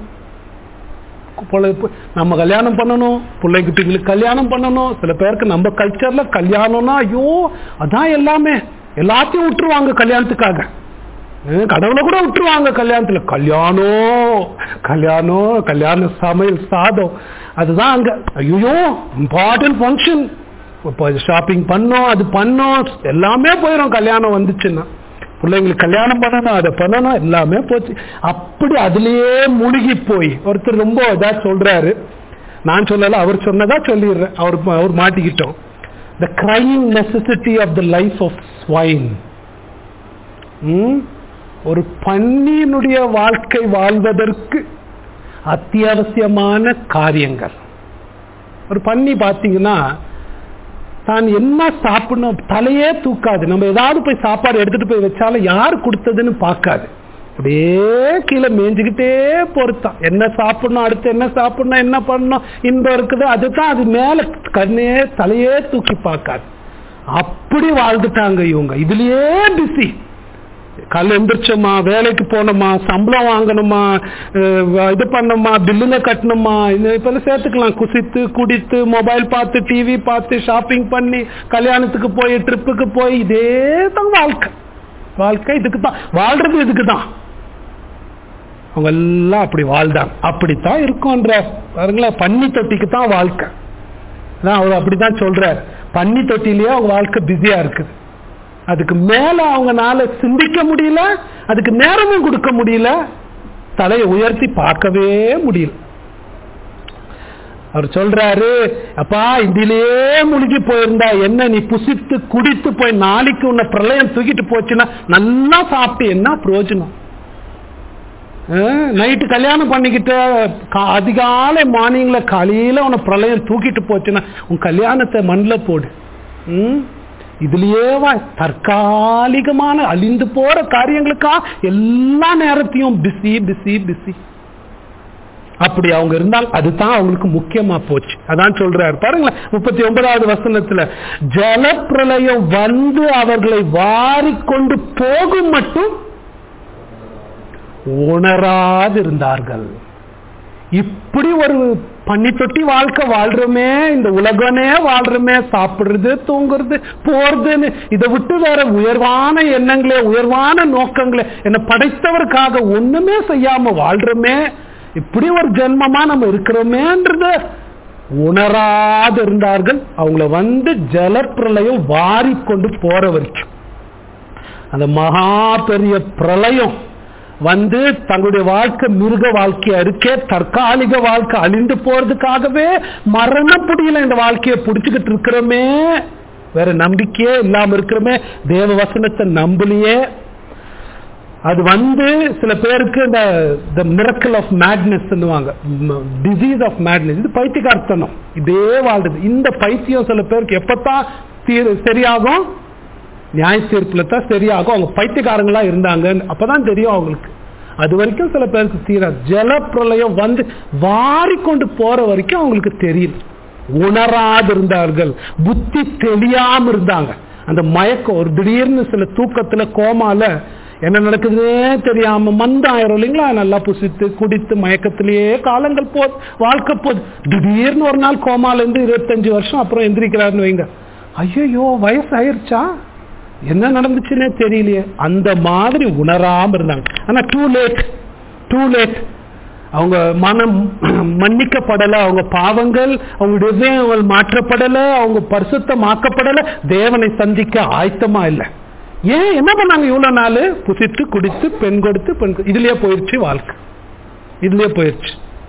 நம்ம கல்யாணம் பண்ணணும் பிள்ளைக்குட்டிங்களுக்கு கல்யாணம் பண்ணணும் சில பேருக்கு நம்ம கல்ச்சர்ல கல்யாணம்னா ஐயோ அதான் எல்லாமே எல்லாத்தையும் விட்டுருவாங்க கல்யாணத்துக்காக கடவுளை கூட விட்டுருவாங்க கல்யாணத்துல கல்யாணம் கல்யாணம் கல்யாண சமையல் சாதம் அதுதான் அங்க ஐயோ இம்பார்ட்டன்ட் ஃபங்க்ஷன் இப்போ ஷாப்பிங் பண்ணோம் அது பண்ணோம் எல்லாமே போயிடும் கல்யாணம் வந்துச்சுன்னா பிள்ளைங்களுக்கு கல்யாணம் பண்ணணும் அதை பண்ணணும் எல்லாமே போச்சு அப்படி அதுலயே முழுகி போய் ஒருத்தர் ரொம்ப இதா சொல்றாரு நான் சொல்லல அவர் சொன்னதா சொல்லிடுறேன் அவர் அவர் மாட்டிக்கிட்டோம் the crime necessity of the life of swine ஒரு பன்னியினுடைய வாழ்க்கை வாழ்வதற்கு அத்தியாவசியமான காரியங்கள் ஒரு பன்னி பார்த்தீங்கன்னா தான் என்ன சாப்பிடணும் தலையே தூக்காது நம்ம ஏதாவது போய் சாப்பாடு எடுத்துட்டு போய் வச்சாலும் யார் கொடுத்ததுன்னு பார்க்காது அப்படியே கீழே மேய்ஞ்சுக்கிட்டே பொறுத்தான் என்ன சாப்பிடணும் அடுத்து என்ன சாப்பிடணும் என்ன பண்ணணும் இன்பம் இருக்குது அதுதான் அது மேல கண்ணே தலையே தூக்கி பார்க்காது அப்படி வாழ்ந்துட்டாங்க இவங்க இதுலயே பிஸி காலைல எந்திரிச்சோமா வேலைக்கு போனோமா சம்பளம் வாங்கணுமா அஹ் இது பண்ணோமா பில்லுங்க கட்டணுமா இந்த இப்பெல்லாம் சேர்த்துக்கலாம் குசித்து குடித்து மொபைல் பார்த்து டிவி பார்த்து ஷாப்பிங் பண்ணி கல்யாணத்துக்கு போய் ட்ரிப்புக்கு போய் இதே தான் வாழ்க்கை வாழ்க்கை இதுக்கு தான் வாழ்றது இதுக்கு தான் அவங்க எல்லாம் அப்படி வாழ்ந்தாங்க அப்படித்தான் இருக்கும்ன்ற பாருங்களேன் பன்னி தொட்டிக்கு தான் வாழ்க்கை அதான் அவர் அப்படிதான் சொல்றார் பன்னி தொட்டிலேயே அவங்க வாழ்க்கை பிஸியா இருக்குது அதுக்கு மேல அவங்கனால சிந்திக்க முடியல அதுக்கு நேரமும் கொடுக்க முடியல தலையை உயர்த்தி பார்க்கவே முடியல அவர் சொல்றாரு அப்பா இதிலேயே முழுகி போயிருந்தா என்ன நீ புசித்து குடித்து போய் நாளைக்கு உன்னை பிரளயம் தூக்கிட்டு போச்சுன்னா நல்லா சாப்பிட்டு என்ன பிரயோஜனம் நைட்டு கல்யாணம் பண்ணிக்கிட்ட கா- அதிகாலை மார்னிங்ல காலையில உன பிரளயம் தூக்கிட்டு போச்சுன்னா உன் கல்யாணத்தை மண்ணில் போடு ம்? இதுலயே வா தற்காலிகமான அழிந்து போற காரியங்களுக்கா எல்லா நேரத்தையும் பிஸி பிஸி பிஸி அப்படி அவங்க இருந்தால் அதுதான் அவங்களுக்கு முக்கியமா போச்சு அதான் சொல்றாரு பாருங்களேன் முப்பத்தி ஒன்பதாவது வசனத்துல ஜலப்பிரளயம் வந்து அவர்களை வாரிக்கொண்டு போகும் மட்டும் உணராதிருந்தார்கள் இப்படி ஒரு பண்ணி தொட்டி வாழ்க்கை வாழ்றோமே இந்த உலகமே வாழ்றோமே சாப்பிடுறது தூங்குறது போறதுன்னு இதை விட்டு வேற உயர்வான எண்ணங்களே உயர்வான நோக்கங்களே என்ன படைத்தவருக்காக ஒண்ணுமே செய்யாம வாழ்றோமே இப்படி ஒரு ஜென்மமா நம்ம இருக்கிறோமேன்றத உணராது இருந்தார்கள் அவங்கள வந்து ஜலப்பிரளயம் வாரிக்கொண்டு போற வரைக்கும் அந்த மகா பெரிய பிரளயம் வந்து தங்களுடைய வாழ்க்கை மிருக வாழ்க்கையா இருக்கே தற்காலிக வாழ்க்கை அழிந்து போறதுக்காகவே மரண புடியில இந்த வாழ்க்கையை புடிச்சுக்கிட்டு இருக்கிறோமே வேற நம்பிக்கையே இல்லாம இருக்கிறோமே தேவ வசனத்தை நம்பலையே அது வந்து சில பேருக்கு இந்த the miracle of madness disease of madness இது பைத்தியகார்த்தனம் இதே வாழ்றது இந்த பைத்தியம் சில பேருக்கு எப்பத்தான் தீர் சரியாகும் நியாய தீர்ப்புல தான் சரியாகும் அவங்க பைத்தியக்காரங்களா இருந்தாங்க அப்பதான் தெரியும் அவங்களுக்கு அது வரைக்கும் சில பேருக்கு தீர ஜல பிரளயம் வந்து வாரி கொண்டு போற வரைக்கும் அவங்களுக்கு தெரியல உணராது இருந்தார்கள் புத்தி தெரியாம இருந்தாங்க அந்த மயக்கம் ஒரு திடீர்னு சில தூக்கத்துல கோமால என்ன நடக்குதுன்னே தெரியாம மந்தாயிரம் இல்லைங்களா நல்லா புசித்து குடித்து மயக்கத்திலேயே காலங்கள் போது வாழ்க்கை போகுது திடீர்னு ஒரு நாள் கோமால இருந்து இருபத்தஞ்சு வருஷம் அப்புறம் எந்திரிக்கிறாருன்னு வைங்க ஐயோ வயசு ஆயிருச்சா என்ன நடந்துச்சுன்னே தெரியலையே அந்த மாதிரி உணராம இருந்தாங்க ஆனா டூ லேட் டூ லேட் அவங்க மனம் மன்னிக்கப்படல அவங்க பாவங்கள் அவங்களுடைய இதயங்கள் மாற்றப்படல அவங்க பரிசுத்தமாக்கப்படல தேவனை சந்திக்க ஆயத்தமா இல்லை ஏன் என்ன பண்ணாங்க இவ்வளவு நாள் புசித்து குடித்து பெண் கொடுத்து பெண் கொ- இதுலயே போயிருச்சு வாழ்க்கை இதுலயே போயிருச்சு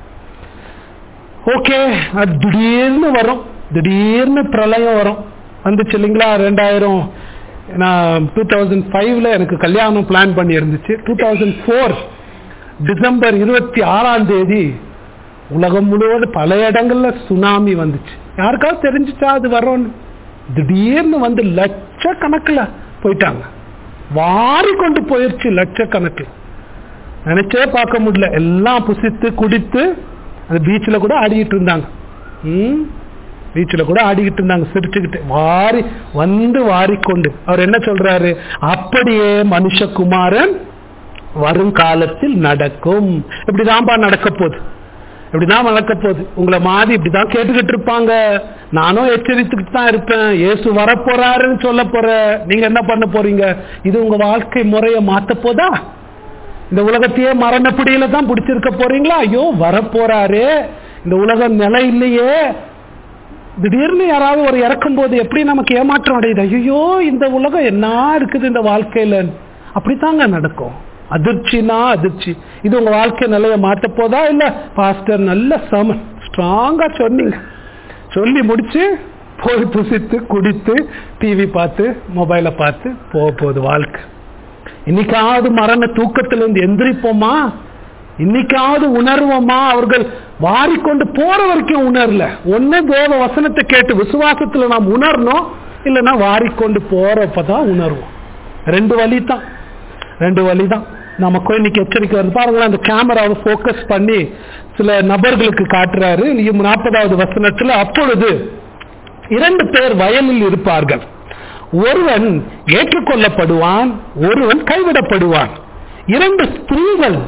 ஓகே அது திடீர்னு வரும் திடீர்னு பிரளயம் வரும் வந்துச்சு இல்லைங்களா ரெண்டாயிரம் நான் டூ தௌசண்ட் ஃபைவ்ல எனக்கு கல்யாணம் பிளான் பண்ணி இருந்துச்சு டூ தௌசண்ட் ஃபோர் டிசம்பர் இருபத்தி ஆறாம் தேதி உலகம் முழுவதும் பல இடங்கள்ல சுனாமி வந்துச்சு யாருக்காவது தெரிஞ்சுச்சா அது வரோன்னு திடீர்னு வந்து லட்சக்கணக்கில் போயிட்டாங்க வாரி கொண்டு போயிருச்சு லட்சக்கணக்கில் நினைச்சே பார்க்க முடியல எல்லாம் புசித்து குடித்து அந்த பீச்சில் கூட ஆடிக்கிட்டு இருந்தாங்க ம் பீச்சில் கூட ஆடிக்கிட்டு இருந்தாங்க சிரிச்சுக்கிட்டு வாரி வந்து வாரிக்கொண்டு அவர் என்ன சொல்றாரு அப்படியே மனுஷகுமாரன் வருங்காலத்தில் நடக்கும் இப்படிதான்பா நடக்க போகுது இப்படிதான் நடக்க போகுது உங்களை மாதிரி இப்படிதான் கேட்டுக்கிட்டு இருப்பாங்க நானும் எச்சரித்துக்கிட்டு தான் இருப்பேன் இயேசு வரப்போறாருன்னு சொல்ல போற நீங்க என்ன பண்ண போறீங்க இது உங்க வாழ்க்கை முறையை மாத்த போதா இந்த உலகத்தையே மரணப்பிடியில தான் பிடிச்சிருக்க போறீங்களா ஐயோ வரப்போறாரே இந்த உலகம் நிலை இல்லையே திடீர்னு யாராவது ஒரு இறக்கும் போது எப்படி நமக்கு ஏமாற்றம் அடையுது ஐயோ இந்த உலகம் என்ன இருக்குது இந்த வாழ்க்கையில அப்படித்தாங்க நடக்கும் அதிர்ச்சினா அதிர்ச்சி இது உங்க வாழ்க்கை நிலைய மாத்த போதா இல்ல பாஸ்டர் நல்ல சமன் ஸ்ட்ராங்கா சொன்னீங்க சொல்லி முடிச்சு போய் புசித்து குடித்து டிவி பார்த்து மொபைலை பார்த்து போக போகுது வாழ்க்கை இன்னைக்காவது மரண தூக்கத்திலிருந்து எந்திரிப்போமா இன்னைக்காவது உணர்வோமா அவர்கள் வாரிக்கொண்டு போற வரைக்கும் உணரல ஒண்ணு தேவ வசனத்தை கேட்டு விசுவாசத்துல நாம் உணரணும் இல்லைன்னா வாரிக்கொண்டு போறப்பதான் உணர்வோம் ரெண்டு வழி தான் ரெண்டு வழி தான் நமக்கு இன்னைக்கு எச்சரிக்கை வருது பாருங்களேன் அந்த கேமராவை ஃபோக்கஸ் பண்ணி சில நபர்களுக்கு காட்டுறாரு நாற்பதாவது வசனத்துல அப்பொழுது இரண்டு பேர் வயலில் இருப்பார்கள் ஒருவன் ஏற்றுக்கொள்ளப்படுவான் ஒருவன் கைவிடப்படுவான் இரண்டு ஸ்திரீகள்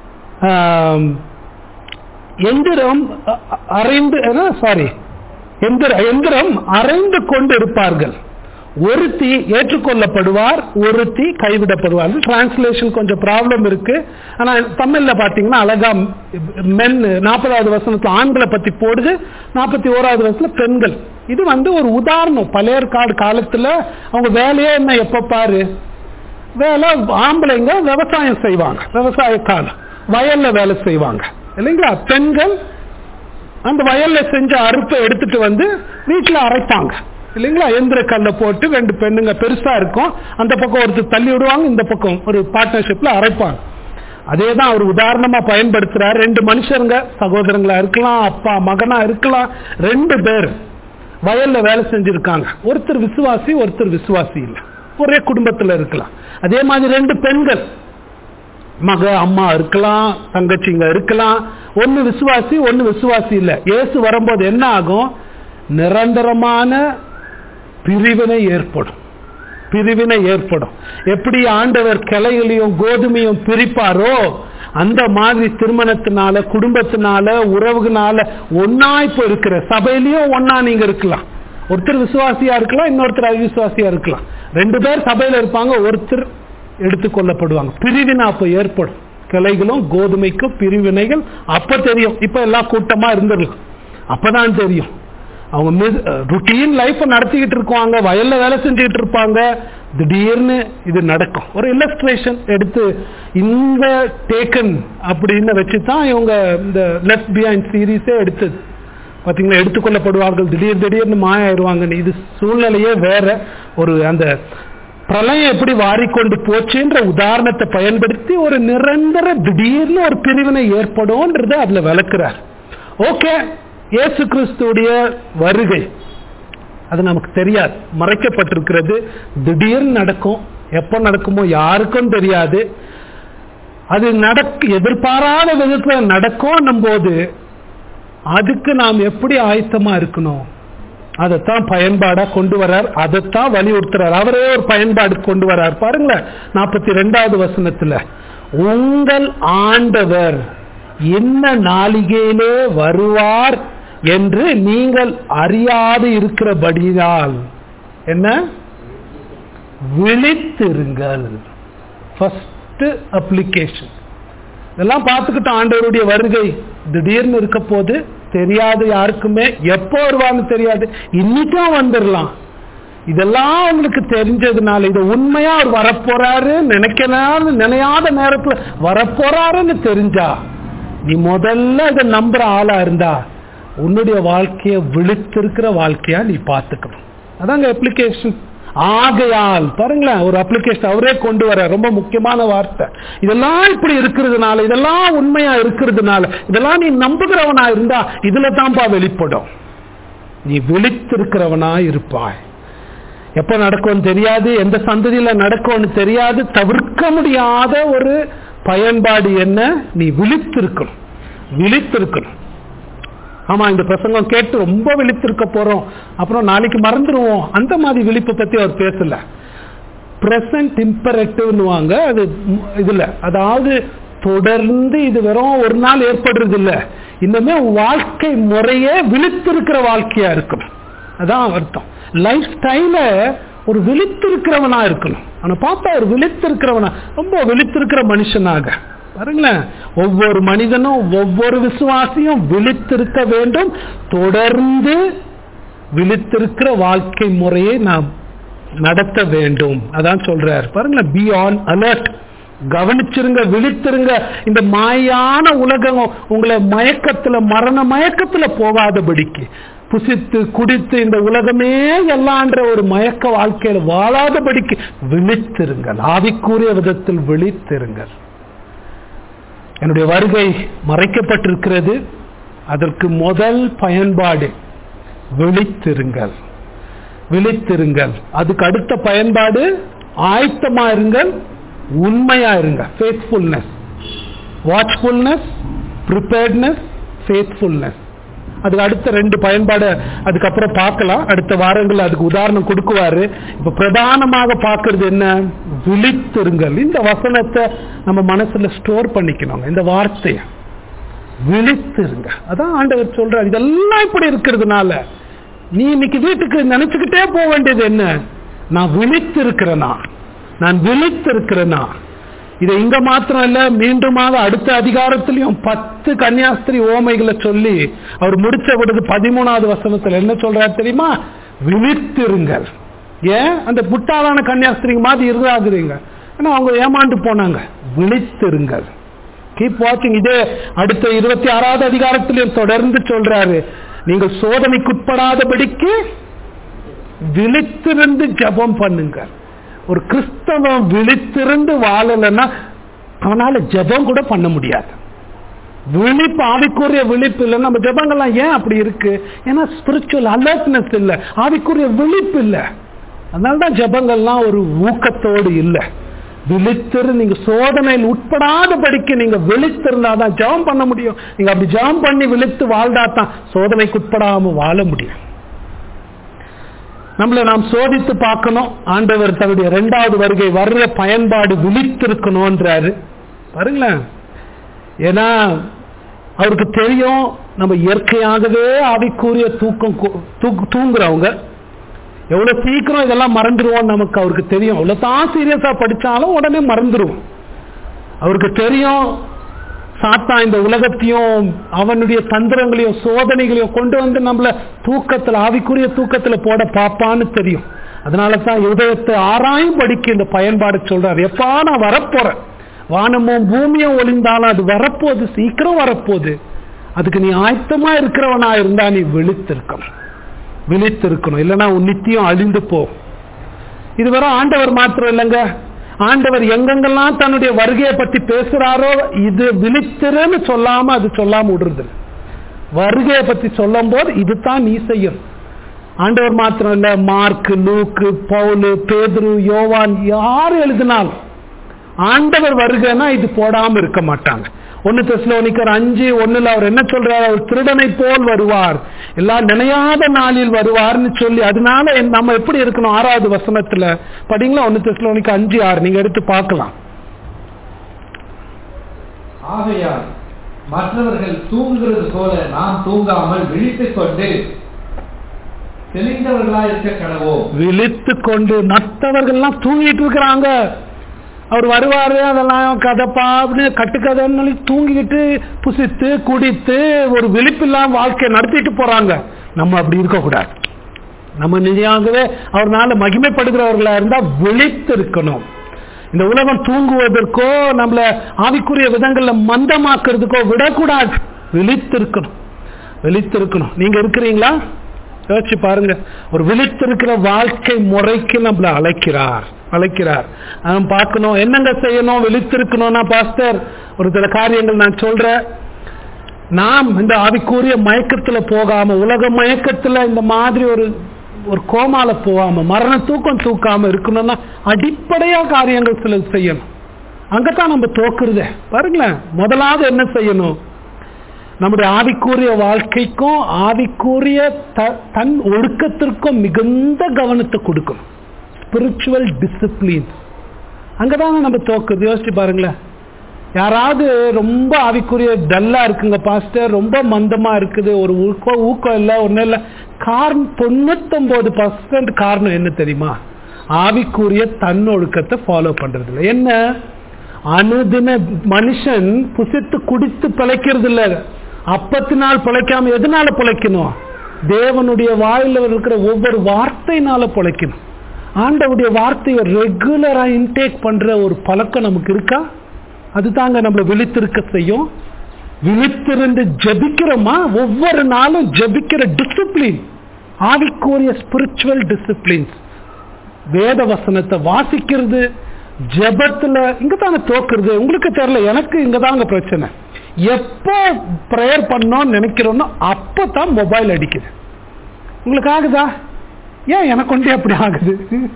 ஆம், எந்திரம் அ- அ- அறைந்து சாரி எந்திர எந்திரம் அறைந்து கொண்டு இருப்பார்கள் ஒருத்தி ஏற்றுக்கொள்ளப்படுவார் ஒருத்தி கைவிடப்படுவார் டிரான்ஸ்லேஷன் கொஞ்சம் ப்ராப்ளம் இருக்கு ஆனா தமிழ்ல பாத்தீங்கன்னா அழகா மென் நாற்பதாவது வசனத்துல ஆண்களை பத்தி போடுது நாற்பத்தி ஓராவது வசனத்துல பெண்கள் இது வந்து ஒரு உதாரணம் பழையற்காடு காலத்துல அவங்க வேலையே என்ன எப்ப பாரு வேலை ஆம்பளைங்க விவசாயம் செய்வாங்க விவசாய காலம் வயல்ல வேலை செய்வாங்க இல்லைங்களா பெண்கள் அந்த வயல்ல செஞ்ச அறுப்பை எடுத்துட்டு வந்து வீட்டுல அரைப்பாங்க இல்லைங்களா எந்திர கல்ல போட்டு ரெண்டு பெண்ணுங்க பெருசா இருக்கும் அந்த பக்கம் ஒருத்தர் தள்ளி விடுவாங்க இந்த பக்கம் ஒரு பார்ட்னர்ஷிப்ல அரைப்பாங்க அதே தான் அவர் உதாரணமா பயன்படுத்துறார் ரெண்டு மனுஷருங்க சகோதரங்களா இருக்கலாம் அப்பா மகனா இருக்கலாம் ரெண்டு பேர் வயல்ல வேலை செஞ்சிருக்காங்க ஒருத்தர் விசுவாசி ஒருத்தர் விசுவாசி இல்லை ஒரே குடும்பத்துல இருக்கலாம் அதே மாதிரி ரெண்டு பெண்கள் மக அம்மா இருக்கலாம் தங்கச்சிங்க இருக்கலாம் ஒன்னு விசுவாசி ஒன்னு விசுவாசி இல்ல இயேசு வரும்போது என்ன ஆகும் நிரந்தரமான பிரிவினை ஏற்படும் பிரிவினை ஏற்படும் எப்படி ஆண்டவர் கிளைகளையும் கோதுமையும் பிரிப்பாரோ அந்த மாதிரி திருமணத்தினால குடும்பத்தினால உறவுகளால ஒன்னா இப்ப இருக்கிற சபையிலயும் ஒன்னா நீங்க இருக்கலாம் ஒருத்தர் விசுவாசியா இருக்கலாம் இன்னொருத்தர் அவிசுவாசியா இருக்கலாம் ரெண்டு பேர் சபையில இருப்பாங்க ஒருத்தர் எடுத்துக்கொள்ளப்படுவாங்க பிரிவினை அப்ப ஏற்படும் கிளைகளும் கோதுமைக்கும் பிரிவினைகள் அப்ப தெரியும் இப்ப எல்லாம் கூட்டமா இருந்துடலாம் அப்பதான் தெரியும் அவங்க ருட்டீன் லைஃப் நடத்திக்கிட்டு இருப்பாங்க வயல்ல வேலை செஞ்சுக்கிட்டு இருப்பாங்க திடீர்னு இது நடக்கும் ஒரு இல்லஸ்ட்ரேஷன் எடுத்து இந்த டேக்கன் அப்படின்னு வச்சுதான் இவங்க இந்த லெஃப்ட் பிஹைண்ட் சீரீஸே எடுத்தது பாத்தீங்களா எடுத்துக்கொள்ளப்படுவார்கள் திடீர் திடீர்னு மாயாயிருவாங்கன்னு இது சூழ்நிலையே வேற ஒரு அந்த பிரளயம் எப்படி வாரிக்கொண்டு போச்சுன்ற உதாரணத்தை பயன்படுத்தி ஒரு நிரந்தர திடீர்னு ஒரு பிரிவினை ஏற்படும்ன்றத அதுல விளக்குறார் ஓகே இயேசு கிறிஸ்துடைய வருகை அது நமக்கு தெரியாது மறைக்கப்பட்டிருக்கிறது திடீர்னு நடக்கும் எப்ப நடக்குமோ யாருக்கும் தெரியாது அது நடக்க எதிர்பாராத விதத்துல நடக்கும் போது அதுக்கு நாம் எப்படி ஆயத்தமா இருக்கணும் அதைத்தான் பயன்பாடா கொண்டு வர்றார் அதைத்தான் வலியுறுத்துறார் அவரே ஒரு பயன்பாடு கொண்டு வர்றார் பாருங்களேன் நாற்பத்தி ரெண்டாவது வசனத்துல உங்கள் ஆண்டவர் என்ன நாளிகையிலே வருவார் என்று நீங்கள் அறியாது இருக்கிறபடியால் என்ன விழித்திருங்கள் ஃபர்ஸ்ட் அப்ளிகேஷன் இதெல்லாம் பார்த்துக்கிட்டோம் ஆண்டவருடைய வருகை திடீர்னு இருக்க போது தெரியாது யாருக்குமே எப்போ வருவான்னு தெரியாது இன்னைக்கும் வந்துடலாம் இதெல்லாம் உங்களுக்கு தெரிஞ்சதுனால இது உண்மையா அவர் வரப்போறாரு நினைக்கிறாரு நினையாத நேரத்துல வரப்போறாருன்னு தெரிஞ்சா நீ முதல்ல இதை நம்புற ஆளா இருந்தா உன்னுடைய வாழ்க்கைய விழித்திருக்கிற வாழ்க்கையா நீ பார்த்துக்கணும் அதாங்க அப்ளிகேஷன் ஆகையால் பாருங்களேன் ஒரு அப்ளிகேஷன் அவரே கொண்டு வர ரொம்ப முக்கியமான வார்த்தை இதெல்லாம் இப்படி இருக்கிறதுனால இதெல்லாம் உண்மையா இருக்கிறதுனால இதெல்லாம் நீ நம்புகிறவனா இருந்தா இதுல தான்ப்பா வெளிப்படும் நீ விழித்திருக்கிறவனா இருப்பாய் எப்ப நடக்கும்னு தெரியாது எந்த சந்ததியில நடக்கும்னு தெரியாது தவிர்க்க முடியாத ஒரு பயன்பாடு என்ன நீ விழித்திருக்கணும் விழித்திருக்கணும் ஆமா இந்த பிரசங்கம் கேட்டு ரொம்ப விழித்திருக்க போறோம் அப்புறம் நாளைக்கு மறந்துடுவோம் அந்த மாதிரி விழிப்பை பத்தி அவர் பேசல பிரசன்ட் இம்பரட்டிவ்னுவாங்க அது இதுல அதாவது தொடர்ந்து இது வெறும் ஒரு நாள் ஏற்படுறது இல்ல இன்னுமே வாழ்க்கை முறையே விழித்திருக்கிற வாழ்க்கையா இருக்கணும் அதான் அர்த்தம் லைஃப் ஸ்டைல ஒரு விழித்திருக்கிறவனா இருக்கணும் ஆனா பார்த்தா ஒரு விழித்திருக்கிறவனா ரொம்ப விழித்திருக்கிற மனுஷனாக பாருங்களேன் ஒவ்வொரு மனிதனும் ஒவ்வொரு விசுவாசியும் விழித்திருக்க வேண்டும் தொடர்ந்து விழித்திருக்கிற வாழ்க்கை முறையை நாம் நடத்த வேண்டும் அதான் சொல்றார் பாருங்களேன் பி ஆன் அலர்ட் கவனிச்சிருங்க விழித்திருங்க இந்த மாயான உலகம் உங்களை மயக்கத்துல மரண மயக்கத்துல போகாதபடிக்கு புசித்து குடித்து இந்த உலகமே எல்லான்ற ஒரு மயக்க வாழ்க்கையில வாழாதபடிக்கு விழித்திருங்கள் ஆவிக்கூறிய விதத்தில் விழித்திருங்கள் என்னுடைய வருகை மறைக்கப்பட்டிருக்கிறது அதற்கு முதல் பயன்பாடு விழித்திருங்கள் விழித்திருங்கள் அதுக்கு அடுத்த பயன்பாடு ஆயத்தமா இருங்கள் உண்மையா இருங்க ஃபேத்ஃபுல்னஸ் வாட்ச்ஃபுல்னஸ் ப்ரிப்பேர்ட்னஸ் ஃபேத்ஃபுல்னஸ் அதுக்கு அடுத்த ரெண்டு பயன்பாடு அதுக்கப்புறம் பார்க்கலாம் அடுத்த வாரங்கள் அதுக்கு உதாரணம் கொடுக்குவாரு இப்ப பிரதானமாக பார்க்கிறது என்ன விழித்திருங்கள் இந்த வசனத்தை நம்ம மனசுல ஸ்டோர் பண்ணிக்கணுங்க இந்த வார்த்தையை விழித்திருங்க அதான் ஆண்டவர் சொல்றாரு இதெல்லாம் இப்படி இருக்கிறதுனால நீ இன்னைக்கு வீட்டுக்கு நினைச்சுக்கிட்டே போக வேண்டியது என்ன நான் விழித்து இருக்கிறேனா நான் விழித்து இருக்கிறேனா இதை இங்க மாத்திரம் இல்ல மீண்டுமாக அடுத்த அதிகாரத்திலையும் பத்து கன்னியாஸ்திரி ஓமைகளை சொல்லி அவர் முடிச்ச விடுது பதிமூணாவது வசனத்துல என்ன சொல்றாரு தெரியுமா விழித்திருங்கள் ஏன் அந்த முட்டாளான கன்னியாஸ்திரிங்க மாதிரி இருந்தாகுறீங்க ஏன்னா அவங்க ஏமாண்டு போனாங்க விழித்திருங்கள் கீப் வாட்சிங் இதே அடுத்த இருபத்தி ஆறாவது அதிகாரத்திலையும் தொடர்ந்து சொல்றாரு நீங்கள் சோதனைக்குட்படாதபடிக்கு விழித்திருந்து ஜெபம் பண்ணுங்க ஒரு கிறிஸ்தவன் விழித்திருந்து வாழலைன்னா அவனால ஜெபம் கூட பண்ண முடியாது விழிப்பு ஆவிக்குரிய விழிப்பு இல்லை நம்ம ஜெபங்கள்லாம் ஏன் அப்படி இருக்கு ஏன்னா ஸ்பிரிச்சுவல் அலர்ட்னஸ் இல்லை ஆவிக்குரிய விழிப்பு இல்லை அதனால தான் ஜெபங்கள்லாம் ஒரு ஊக்கத்தோடு இல்லை விழித்திரு நீங்க சோதனையில் உட்படாதபடிக்கு நீங்க விழித்திருந்தாதான் ஜெபம் பண்ண முடியும் நீங்க அப்படி ஜெபம் பண்ணி விழித்து வாழ்ந்தாதான் சோதனைக்கு உட்படாம வாழ முடியும் நம்மளை நாம் சோதித்து பார்க்கணும் ஆண்டவர் தன்னுடைய இரண்டாவது வருகை வர்ற பயன்பாடு விழித்திருக்கணும்ன்றாரு பாருங்களேன் ஏன்னா அவருக்கு தெரியும் நம்ம இயற்கையாகவே ஆவிக்குரிய தூக்கம் கு- தூக்கு- தூங்குறவங்க எவ்வளவு சீக்கிரம் இதெல்லாம் மறந்துடுவோம் நமக்கு அவருக்கு தெரியும் எவ்வளவு தான் சீரியஸா படிச்சாலும் உடனே மறந்துடுவோம் அவருக்கு தெரியும் சாத்தா இந்த உலகத்தையும் அவனுடைய தந்திரங்களையும் சோதனைகளையும் கொண்டு வந்து நம்மள தூக்கத்துல ஆவிக்குரிய தூக்கத்துல போட பாப்பான்னு தெரியும் அதனால தான் உதயத்தை ஆராயும் படிக்க இந்த பயன்பாடு சொல்றாரு எப்பா நான் வரப்போறேன் வானமும் பூமியும் ஒளிந்தாலும் அது வரப்போகுது சீக்கிரம் வரப்போகுது அதுக்கு நீ ஆயத்தமா இருக்கிறவனா இருந்தா நீ விழித்திருக்கணும் விழித்திருக்கணும் இல்லைன்னா உன் நித்தியம் அழிந்து போ இது வெறும் ஆண்டவர் மாத்திரம் இல்லைங்க ஆண்டவர் எங்கெங்கெல்லாம் தன்னுடைய வருகையை பத்தி பேசுறாரோ இது விழித்திருன்னு சொல்லாம அது சொல்லாம விடுறது இல்ல. வருகையை பத்தி சொல்லும் போது இதுதான் நீ செய்யும் ஆண்டவர் மாத்திரம் இல்ல மார்க் லூக்கு பவுலு பேதுரு யோவான் யார் எழுதினாலும் ஆண்டவர் வருகைன்னா இது போடாம இருக்க மாட்டாங்க ஒன்னு தெஸ்லோனிக்கர் அஞ்சு ஒண்ணுல அவர் என்ன சொல்றாரு அவர் திருடனை போல் வருவார் எல்லாம் நினையாத நாளில் வருவார்னு சொல்லி அதனால என்- நம்ம எப்படி இருக்கணும் ஆறாவது வசனத்துல படிங்களா ஒன்னு தெஸ்லோனிக்க அஞ்சு ஆறு நீங்க எடுத்து பார்க்கலாம் ஆகையால் மற்றவர்கள் தூங்குகிறது போல நாம் தூங்காமல் விழித்துக் கொண்டு தெளிந்தவர்களாய் இருக்க கடவோம் விழித்து கொண்டு மற்றவர்கள்லாம் தூங்கிட்டு இருக்கிறாங்க அவர் வருவாரு அதெல்லாம் கதைப்பா அப்படின்னு கட்டுக்கதைன்னு சொல்லி தூங்கிக்கிட்டு புசித்து குடித்து ஒரு விழிப்பில்லாம வாழ்க்கை நடத்திட்டு போறாங்க நம்ம அப்படி இருக்கக்கூடாது நம்ம நிஜமாகவே அவர்னால மகிமைப்படுகிறவர்களா இருந்தா விழித்து இருக்கணும் இந்த உலகம் தூங்குவதற்கோ நம்மள ஆவிக்குரிய விதங்கள்ல மந்தமாக்குறதுக்கோ விடக்கூடாது விழித்து இருக்கணும் விழித்து இருக்கணும் நீங்க இருக்கிறீங்களா யோசிச்சு பாருங்க ஒரு விழித்திருக்கிற வாழ்க்கை முறைக்கு நம்மள அழைக்கிறார் அழைக்கிறார் நாம் பார்க்கணும் என்னங்க செய்யணும் விழித்திருக்கணும்னா பாஸ்டர் ஒரு சில காரியங்கள் நான் சொல்றேன் நாம் இந்த ஆவிக்குரிய மயக்கத்துல போகாம உலக மயக்கத்துல இந்த மாதிரி ஒரு ஒரு கோமால போகாம மரண தூக்கம் தூக்காம இருக்கணும்னா அடிப்படையா காரியங்கள் சில செய்யணும் அங்கதான் நம்ம தோக்குறதே பாருங்களேன் முதலாவது என்ன செய்யணும் நம்முடைய ஆவிக்குரிய வாழ்க்கைக்கும் ஆவிக்குரிய த- தன் ஒழுக்கத்திற்கும் மிகுந்த கவனத்தை கொடுக்கணும் ஸ்பிரிச்சுவல் டிசிப்ளின் அங்கதாங்க நம்ம தோக்குது யோசிச்சு பாருங்களேன் யாராவது ரொம்ப ஆவிக்குரிய டல்லா இருக்குங்க பாஸ்டர் ரொம்ப மந்தமா இருக்குது ஒரு ஊக்கம் ஊக்கம் இல்லை ஒன்றும் இல்லை காரணம் தொண்ணூத்தொன்பது பர்சன்ட் காரணம் என்ன தெரியுமா ஆவிக்குரிய தன்னொழுக்கத்தை ஃபாலோ பண்றது இல்லை என்ன அனுதின மனுஷன் புசித்து குடித்து பிழைக்கிறது இல்ல அப்பத்தினால் பிழைக்காம எதனால பிழைக்கணும் தேவனுடைய வாயில இருக்கிற ஒவ்வொரு வார்த்தையினால பிழைக்கணும் ஆண்டவுடைய வார்த்தையை ரெகுலரா இன்டேக் பண்ற ஒரு பழக்கம் நமக்கு இருக்கா அதுதாங்க நம்மளை விழித்திருக்க செய்யும் விழித்திருந்து ஜெபிக்கிறோமா ஒவ்வொரு நாளும் ஜெபிக்கிற டிசிப்ளின் ஆவிக்குரிய ஸ்பிரிச்சுவல் டிசிப்ளின்ஸ் வேத வசனத்தை வாசிக்கிறது ஜெபத்துல இங்க தாங்க தோக்குறது உங்களுக்கு தெரியல எனக்கு இங்க தாங்க பிரச்சனை எப்போ ப்ரேயர் பண்ணோம்னு நினைக்கிறோனோ அப்பதான் மொபைல் அடிக்குது உங்களுக்கு ஆகுதா ஏன் எனக்கு ஒன்றே அப்படி ஆகுது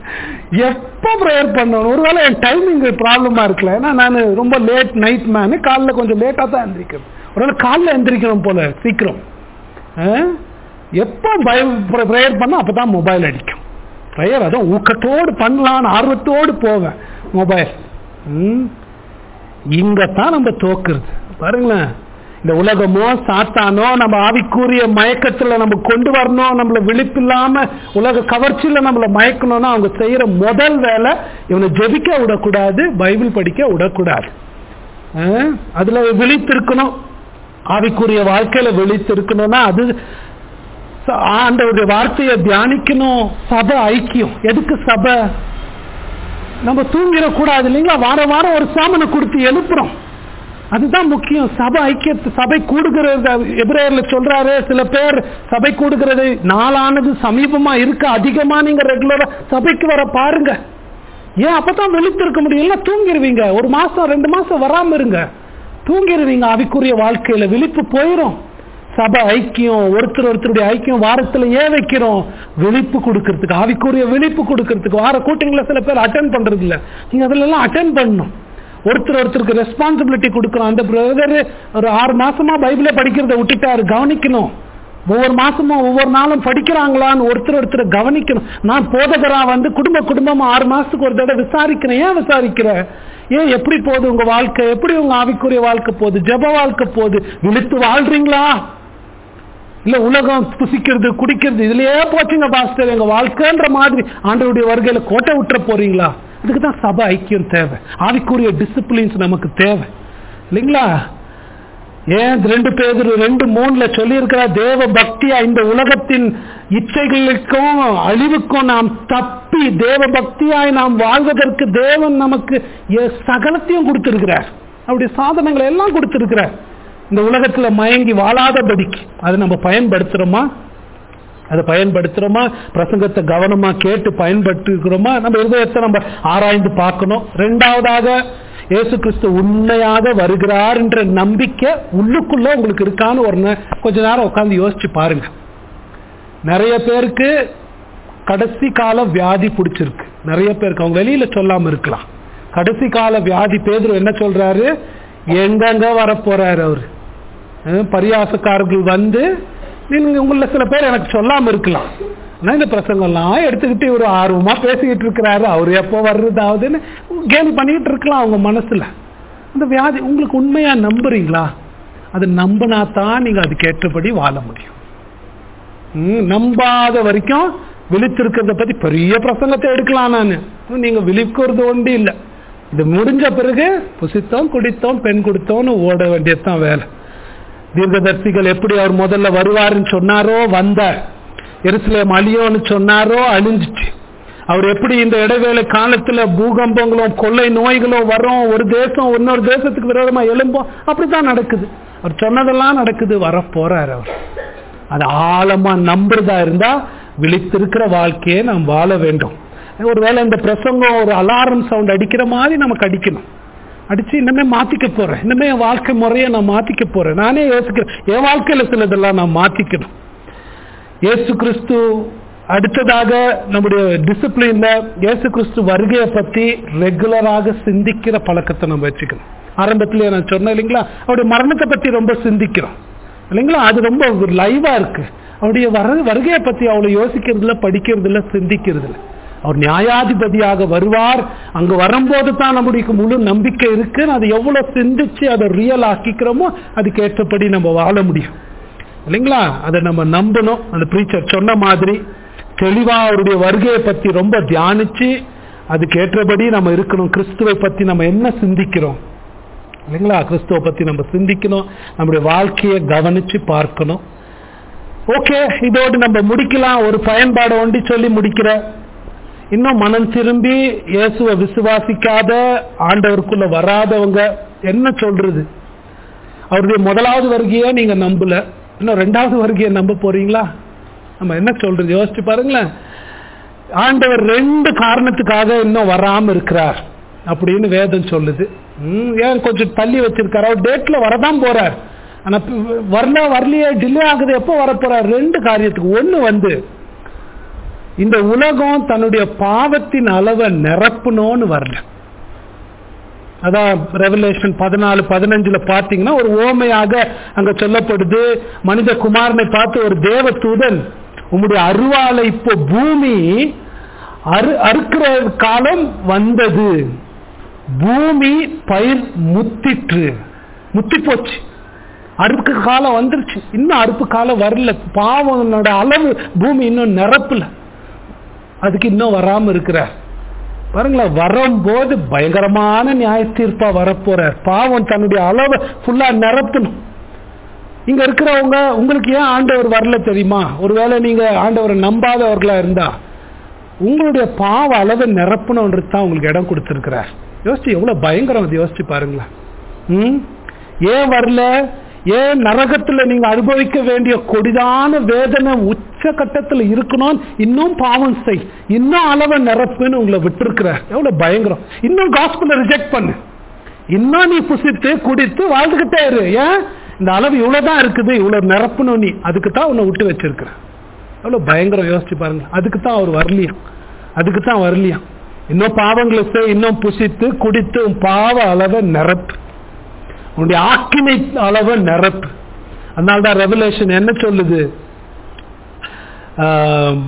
எப்போ ப்ரேயர் பண்ணணும் ஒருவேளை என் டைமிங் ப்ராப்ளமா இருக்கல ஏன்னா நான் ரொம்ப லேட் நைட் மேனு காலைல கொஞ்சம் லேட்டாக தான் எந்திரிக்கிறேன் ஒருவேளை காலைல எந்திரிக்கணும் போல சீக்கிரம் அஹ்? எப்போ ப்ரேயர் பண்ண அப்பதான் மொபைல் அடிக்கும் ப்ரேயர் அதுவும் ஊக்கத்தோடு பண்ணலான்னு ஆர்வத்தோடு போவேன் மொபைல் ம் இங்கத்தான் நம்ம தோக்குறது பாருங்களேன் இந்த உலகமோ சாத்தானோ நம்ம ஆவிக்குரிய மயக்கத்துல நம்ம கொண்டு வரணும் நம்மள விழிப்பில்லாம உலக கவர்ச்சியில நம்மள மயக்கணும்னா அவங்க செய்யற முதல் வேலை இவனை ஜெபிக்க விடக்கூடாது பைபிள் படிக்க விடக்கூடாது அஹ், அதுல விழித்திருக்கணும் ஆவிக்குரிய வாழ்க்கையில விழித்திருக்கணும்னா அது ச- ஆண்டவருடைய வார்த்தையை தியானிக்கணும் சபை ஐக்கியம் எதுக்கு சபை நம்ம தூங்கிடக்கூடாது இல்லைங்களா வாரம் வாரம் ஒரு சாமனை கொடுத்து எழுப்புறோம் அதுதான் முக்கியம் சபை ஐக்கியத்து சபை கூடுகிறது எபிரேயர்ல சொல்றாரு சில பேர் சபை கூடுகிறது நாளானது சமீபமா இருக்கு அதிகமா நீங்க ரெகுலரா சபைக்கு வர பாருங்க ஏன் அப்பதான் விழித்திருக்க முடியும் இல்ல தூங்கிடுவீங்க ஒரு மாசம் ரெண்டு மாசம் வராம இருங்க தூங்கிடுவீங்க அவிக்குரிய வாழ்க்கையில விழிப்பு போயிடும் சபை ஐக்கியம் ஒருத்தர் ஒருத்தருடைய ஐக்கியம் வாரத்துல ஏன் வைக்கிறோம் விழிப்பு கொடுக்கறதுக்கு ஆவிக்குரிய விழிப்பு கொடுக்கறதுக்கு வார கூட்டங்களை சில பேர் அட்டன் பண்றது இல்ல நீங்க அதுல எல்லாம் அட்டன் பண்ணணும் ஒருத்தர் ஒருத்தருக்கு ரெஸ்பான்சிபிலிட்டி கொடுக்கணும் அந்த பிரதர் ஒரு ஆறு மாசமா பைபிளை படிக்கிறத விட்டுட்டாரு கவனிக்கணும் ஒவ்வொரு மாசமும் ஒவ்வொரு நாளும் படிக்கிறாங்களான்னு ஒருத்தர் ஒருத்தர் கவனிக்கணும் நான் போதகரா வந்து குடும்ப குடும்பமா ஆறு மாசத்துக்கு ஒரு தடவை விசாரிக்கிறேன் ஏன் விசாரிக்கிறேன் ஏன் எப்படி போகுது உங்க வாழ்க்கை எப்படி உங்க ஆவிக்குரிய வாழ்க்கை போகுது ஜெப வாழ்க்கை போகுது விழித்து வாழ்றீங்களா இல்ல உலகம் புசிக்கிறது குடிக்கிறது இதுலயே போச்சுங்க பாஸ்டர் எங்க வாழ்க்கைன்ற மாதிரி ஆண்டவருடைய வருகையில கோட்டை விட்டுற போறீங்களா இதுக்கு தான் சபை ஐக்கியம் தேவை ஆவிக்குரிய டிசிப்ளின்ஸ் நமக்கு தேவை இல்லைங்களா ஏன் ரெண்டு பேர் ரெண்டு மூணுல சொல்லி தேவ பக்தியா இந்த உலகத்தின் இச்சைகளுக்கும் அழிவுக்கும் நாம் தப்பி தேவ பக்தியாய் நாம் வாழ்வதற்கு தேவன் நமக்கு எ- சகலத்தையும் கொடுத்திருக்கிறார் அவருடைய சாதனங்களை எல்லாம் கொடுத்திருக்கிறார் இந்த உலகத்துல மயங்கி வாழாதபடிக்கு அதை நம்ம பயன்படுத்துறோமா அதை பயன்படுத்துறோமா பிரசங்கத்தை கவனமா கேட்டு பயன்படுத்திக்கிறோமா நம்ம இருதயத்தை நம்ம ஆராய்ந்து பார்க்கணும் ரெண்டாவதாக இயேசு கிறிஸ்து உண்மையாக வருகிறார் என்ற நம்பிக்கை உள்ளுக்குள்ள உங்களுக்கு இருக்கான்னு ஒரு நே- கொஞ்ச நேரம் உட்கார்ந்து யோசிச்சு பாருங்க நிறைய பேருக்கு கடைசி கால வியாதி பிடிச்சிருக்கு நிறைய பேருக்கு அவங்க வெளியில சொல்லாம இருக்கலாம் கடைசி கால வியாதி பேதுரு என்ன சொல்றாரு எங்கெங்க வர போறாரு அவரு அஹ் பரியாசக்காரர்கள் வந்து நீங்க உங்கள சில பேர் எனக்கு சொல்லாம இருக்கலாம் ஆனா இந்த பிரசங்கம்லாம் எடுத்துக்கிட்டு ஒரு ஆர்வமா பேசிக்கிட்டு இருக்கிறாரு அவர் எப்போ வர்றதாவதுன்னு கேலி பண்ணிக்கிட்டு இருக்கலாம் அவங்க மனசுல அந்த வியாதி உங்களுக்கு உண்மையா நம்புறீங்களா அது நம்பினா தான் நீங்க அதுக்கு ஏற்றபடி வாழ முடியும் ம், நம்பாத வரைக்கும் விழித்திருக்கிறத பத்தி பெரிய பிரசங்கத்தை எடுக்கலாம் நான் நீங்க விழிக்கிறது ஒன்று இல்லை இது முடிஞ்ச பிறகு புசித்தோம் குடித்தோம் பெண் கொடுத்தோம்னு ஓட வேண்டியதுதான் வேலை தீர்க்கதர்சிகள் எப்படி அவர் முதல்ல வருவாருன்னு சொன்னாரோ வந்தார் எருசலேம் அழியோன்னு சொன்னாரோ அழிஞ்சிச்சு அவர் எப்படி இந்த இடைவேளை காலத்துல பூகம்பங்களும் கொள்ளை நோய்களும் வரும் ஒரு தேசம் இன்னொரு தேசத்துக்கு விரோதமா எழும்போம் அப்படித்தான் நடக்குது அவர் சொன்னதெல்லாம் நடக்குது வர போறார் அவர் அது ஆழமா நம்புறதா இருந்தா விழித்திருக்கிற வாழ்க்கையை நாம் வாழ வேண்டும் ஒருவேளை இந்த பிரசங்கம் ஒரு அலாரம் சவுண்ட் அடிக்கிற மாதிரி நமக்கு அடிக்கணும் அடிச்சு இன்னமே மாத்திக்க போறேன் இன்னமே என் வாழ்க்கை முறையை நான் மாத்திக்க போறேன் நானே யோசிக்கிறேன் என் வாழ்க்கையில சிலதெல்லாம் நான் மாத்திக்கணும் இயேசு கிறிஸ்து அடுத்ததாக நம்முடைய டிசிப்ளின்ல இயேசு கிறிஸ்து வருகையை பத்தி ரெகுலராக சிந்திக்கிற பழக்கத்தை நம்ம வச்சுக்கணும் ஆரம்பத்திலேயே நான் சொன்னேன் இல்லைங்களா அவருடைய மரணத்தை பத்தி ரொம்ப சிந்திக்கிறோம் இல்லைங்களா அது ரொம்ப லைவா இருக்கு அவருடைய வர வருகையை பத்தி அவ்வளவு யோசிக்கிறதுல படிக்கிறதுல சிந்திக்கிறதுல அவர் நியாயாதிபதியாக வருவார் அங்க வரும்போது தான் நம்முடைய முழு நம்பிக்கை இருக்கு அது எவ்வளவு சிந்திச்சு அதை ரியல் ஆக்கிக்கிறோமோ அதுக்கு ஏற்றபடி நம்ம வாழ முடியும் இல்லைங்களா அதை நம்ம நம்பணும் அந்த ப்ரீச்சர் சொன்ன மாதிரி தெளிவா அவருடைய வருகையை பத்தி ரொம்ப தியானிச்சு அதுக்கு ஏற்றபடி நம்ம இருக்கணும் கிறிஸ்துவை பத்தி நம்ம என்ன சிந்திக்கிறோம் இல்லைங்களா கிறிஸ்துவை பத்தி நம்ம சிந்திக்கணும் நம்முடைய வாழ்க்கையை கவனிச்சு பார்க்கணும் ஓகே இதோடு நம்ம முடிக்கலாம் ஒரு பயன்பாடை ஒண்டி சொல்லி முடிக்கிற இன்னும் மனம் திரும்பி இயேசுவை விசுவாசிக்காத ஆண்டவருக்குள்ள வராதவங்க என்ன சொல்றது அவருடைய முதலாவது வருகையை நீங்க நம்பல இன்னும் ரெண்டாவது வருகையை நம்ப போறீங்களா நம்ம என்ன சொல்றது யோசிச்சு பாருங்களேன் ஆண்டவர் ரெண்டு காரணத்துக்காக இன்னும் வராம இருக்கிறார் அப்படின்னு வேதம் சொல்லுது ம், ஏன் கொஞ்சம் தள்ளி வச்சிருக்காரு அவர் டேட்ல வரதான் போறார் ஆனா ப- வரல வரலையே டிலே ஆகுது எப்போ வரப்போறார் ரெண்டு காரியத்துக்கு ஒண்ணு வந்து இந்த உலகம் தன்னுடைய பாவத்தின் அளவை நிரப்பணும்னு வரல அதான் ரெவலேஷன் பதினாலு பதினஞ்சுல பார்த்தீங்கன்னா ஒரு ஓமையாக அங்க சொல்லப்படுது மனித குமாரனை பார்த்து ஒரு தேவ தூதன் உம்முடைய அருவாலை இப்போ பூமி அறு அறுக்கிற காலம் வந்தது பூமி பயிர் முத்திற்று முத்தி போச்சு அறுப்பு காலம் வந்துருச்சு இன்னும் அறுப்பு காலம் வரல பாவனோட அளவு பூமி இன்னும் நிரப்பல அதுக்கு இன்னும் வராம இருக்கிறார் பாருங்களேன் வரும்போது பயங்கரமான நியாய தீர்ப்பா வரப்போறார் பாவம் தன்னுடைய அளவை ஃபுல்லா நிரப்பணும் இங்க இருக்கிறவங்க உங்களுக்கு ஏன் ஆண்டவர் வரல தெரியுமா ஒருவேளை நீங்க ஆண்டவரை நம்பாதவர்களா இருந்தா உங்களுடைய பாவ அளவை நிரப்பணுன்றது தான் உங்களுக்கு இடம் கொடுத்திருக்கிறார் யோசிச்சு எவ்வளவு பயங்கரம் அது யோசிச்சு பாருங்களேன் ம் ஏன் வரல ஏன் நரகத்துல நீங்க அனுபவிக்க வேண்டிய கொடிதான வேதனை உச்ச கட்டத்துல இருக்கணும் இன்னும் பாவம் செய் இன்னும் அளவை நிரப்புன்னு உங்களை விட்டுருக்கிறார் எவ்வளவு பயங்கரம் இன்னும் காஸ்பிள ரிஜெக்ட் பண்ணு இன்னும் நீ புசித்து குடித்து வாழ்ந்துகிட்டே இரு ஏன் இந்த அளவு இவ்வளவுதான் இருக்குது இவ்வளவு நிரப்பணும் நீ அதுக்கு தான் உன்னை விட்டு வச்சிருக்கிற எவ்வளவு பயங்கரம் யோசிச்சு பாருங்க அதுக்கு தான் அவர் வரலையாம் அதுக்கு தான் வரலையாம் இன்னும் பாவங்களை செய் இன்னும் புசித்து குடித்து உன் பாவ அளவை நிரப்பு உன்னுடைய ஆக்கினை அளவை நிரப்பு அதனால தான் ரெவலேஷன் என்ன சொல்லுது ஆம்,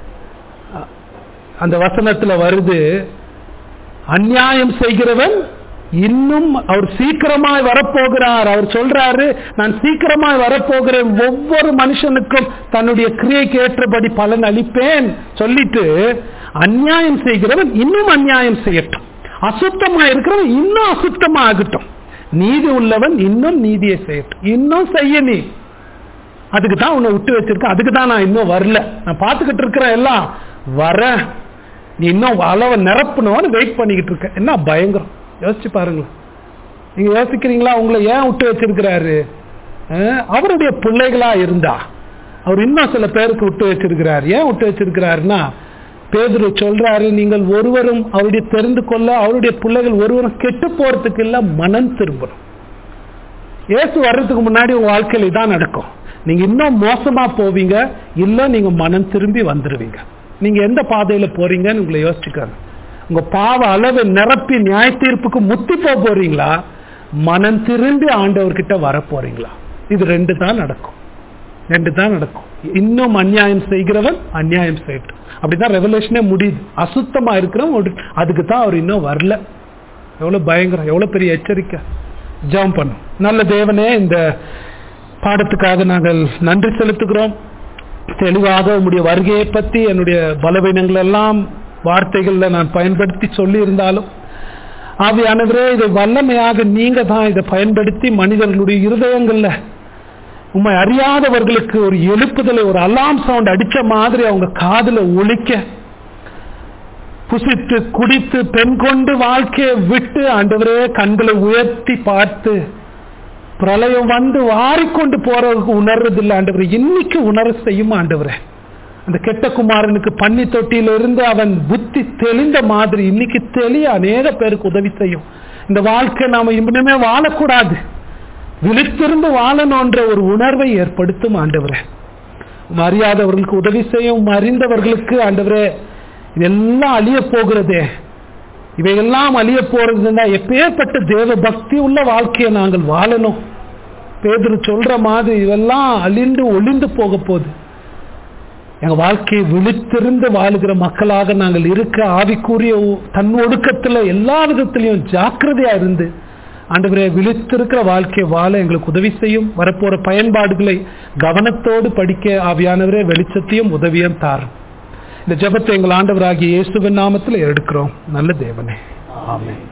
அந்த வசனத்துல வருது அநியாயம் செய்கிறவன் இன்னும் அவர் சீக்கிரமாய் வரப்போகிறார் அவர் சொல்றாரு நான் சீக்கிரமாய் வரப்போகிறேன் ஒவ்வொரு மனுஷனுக்கும் தன்னுடைய கிரியைக்கு ஏற்றபடி பலன் அளிப்பேன் சொல்லிட்டு அநியாயம் செய்கிறவன் இன்னும் அநியாயம் செய்யட்டும் அசுத்தமா இருக்கிறவன் இன்னும் அசுத்தமா ஆகட்டும் நீதி உள்ளவன் இன்னும் நீதியை செய்யட்டும் இன்னும் செய்ய நீ அதுக்கு தான் உன்னை விட்டு வச்சிருக்கேன் அதுக்கு தான் நான் இன்னும் வரல நான் பார்த்துக்கிட்டு இருக்கிறேன் எல்லாம் வரேன் நீ இன்னும் அளவை நிரப்பணும்னு வெயிட் பண்ணிக்கிட்டு இருக்க என்ன பயங்கரம் யோசிச்சு பாருங்களேன் நீங்க யோசிக்கிறீங்களா உங்களை ஏன் விட்டு வச்சிருக்கிறாரு அஹ், அவருடைய பிள்ளைகளா இருந்தா அவர் இன்னும் சில பேருக்கு விட்டு வச்சிருக்கிறார் ஏன் விட்டு வச்சிருக்கிறாருன்னா பேதுரு சொல்றாரு நீங்கள் ஒருவரும் அவருடைய தெரிந்து கொள்ள அவருடைய பிள்ளைகள் ஒருவரும் கெட்டு போறதுக்கு இல்ல மனம் திரும்பணும் இயேசு வர்றதுக்கு முன்னாடி உங்க வாழ்க்கையில இதான் நடக்கும் நீங்க இன்னும் மோசமா போவீங்க இல்ல நீங்க மனம் திரும்பி வந்துருவீங்க நீங்க எந்த பாதையில போறீங்கன்னு உங்களை யோசிச்சுக்காங்க உங்க பாவ அளவை நிரப்பி நியாய தீர்ப்புக்கு முத்தி போக போறீங்களா மனம் திரும்பி ஆண்டவர்கிட்ட வர போறீங்களா இது ரெண்டு தான் நடக்கும் ரெண்டு தான் நடக்கும் இன்னும் அநியாயம் செய்கிறவன் அநியாயம் செய்யட்டும் அப்படிதான் ரெவலேஷனே முடியுது அசுத்தமா இருக்கிறவன் ஒரு- அதுக்கு தான் அவர் இன்னும் வரல எவ்வளவு பயங்கரம் எவ்வளவு பெரிய எச்சரிக்கை ஜெபம் பண்ணும் நல்ல தேவனே இந்த பாடத்துக்காக நாங்கள் நன்றி செலுத்துகிறோம் தெளிவாக உம்முடைய வருகையை பற்றி என்னுடைய பலவீனங்கள் எல்லாம் வார்த்தைகள்ல நான் பயன்படுத்தி சொல்லி இருந்தாலும் ஆவியானவரே இதை வல்லமையாக நீங்க தான் இதை பயன்படுத்தி மனிதர்களுடைய இருதயங்கள்ல உண்மை அறியாதவர்களுக்கு ஒரு எழுப்புதலை ஒரு அலாம் சவுண்ட் அடிச்ச மாதிரி அவங்க காதுல ஒலிக்க புசித்து குடித்து பெண் கொண்டு வாழ்க்கையை விட்டு ஆண்டவரே கண்களை உயர்த்தி பார்த்து பிரளயம் வந்து வாரிக்கொண்டு போறவருக்கு உணர்றதில்லை ஆண்டவரே இன்னைக்கு உணர செய்யும் ஆண்டவரே அந்த கெட்ட குமாரனுக்கு பன்னி தொட்டியில இருந்து அவன் புத்தி தெளிந்த மாதிரி இன்னைக்கு தெளிய அநேக பேருக்கு உதவி செய்யும் இந்த வாழ்க்கை நாம இனிமே வாழக்கூடாது விழித்திருந்து வாழணுன்ற ஒரு உணர்வை ஏற்படுத்தும் ஆண்டவரே உம் அறியாதவர்களுக்கு உதவி செய்யும் உம் அறிந்தவர்களுக்கு ஆண்டவரே இதெல்லாம் அழிய போகிறதே இவையெல்லாம் அழிய போறதுன்னா எப்பேற்பட்ட தேவ பக்தி உள்ள வாழ்க்கையை நாங்கள் வாழணும் பேதுரு சொல்ற மாதிரி இதெல்லாம் அழிந்து ஒளிந்து போக போகுது எங்க வாழ்க்கையை விழித்திருந்து வாழுகிற மக்களாக நாங்கள் இருக்க ஆவிக்குரிய ஒ- தன் ஒடுக்கத்துல எல்லா விதத்திலையும் ஜாக்கிரதையா இருந்து ஆண்டவரே விழித்திருக்கிற வாழ்க்கையை வாழ எங்களுக்கு உதவி செய்யும் வரப்போற பயன்பாடுகளை கவனத்தோடு படிக்க ஆவியானவரே வெளிச்சத்தையும் உதவியும் தாரும் இந்த ஜெபத்தை எங்கள் ஆண்டவராகிய இயேசுவின் நாமத்தில் எடுக்கிறோம் நல்ல தேவனே ஆமென்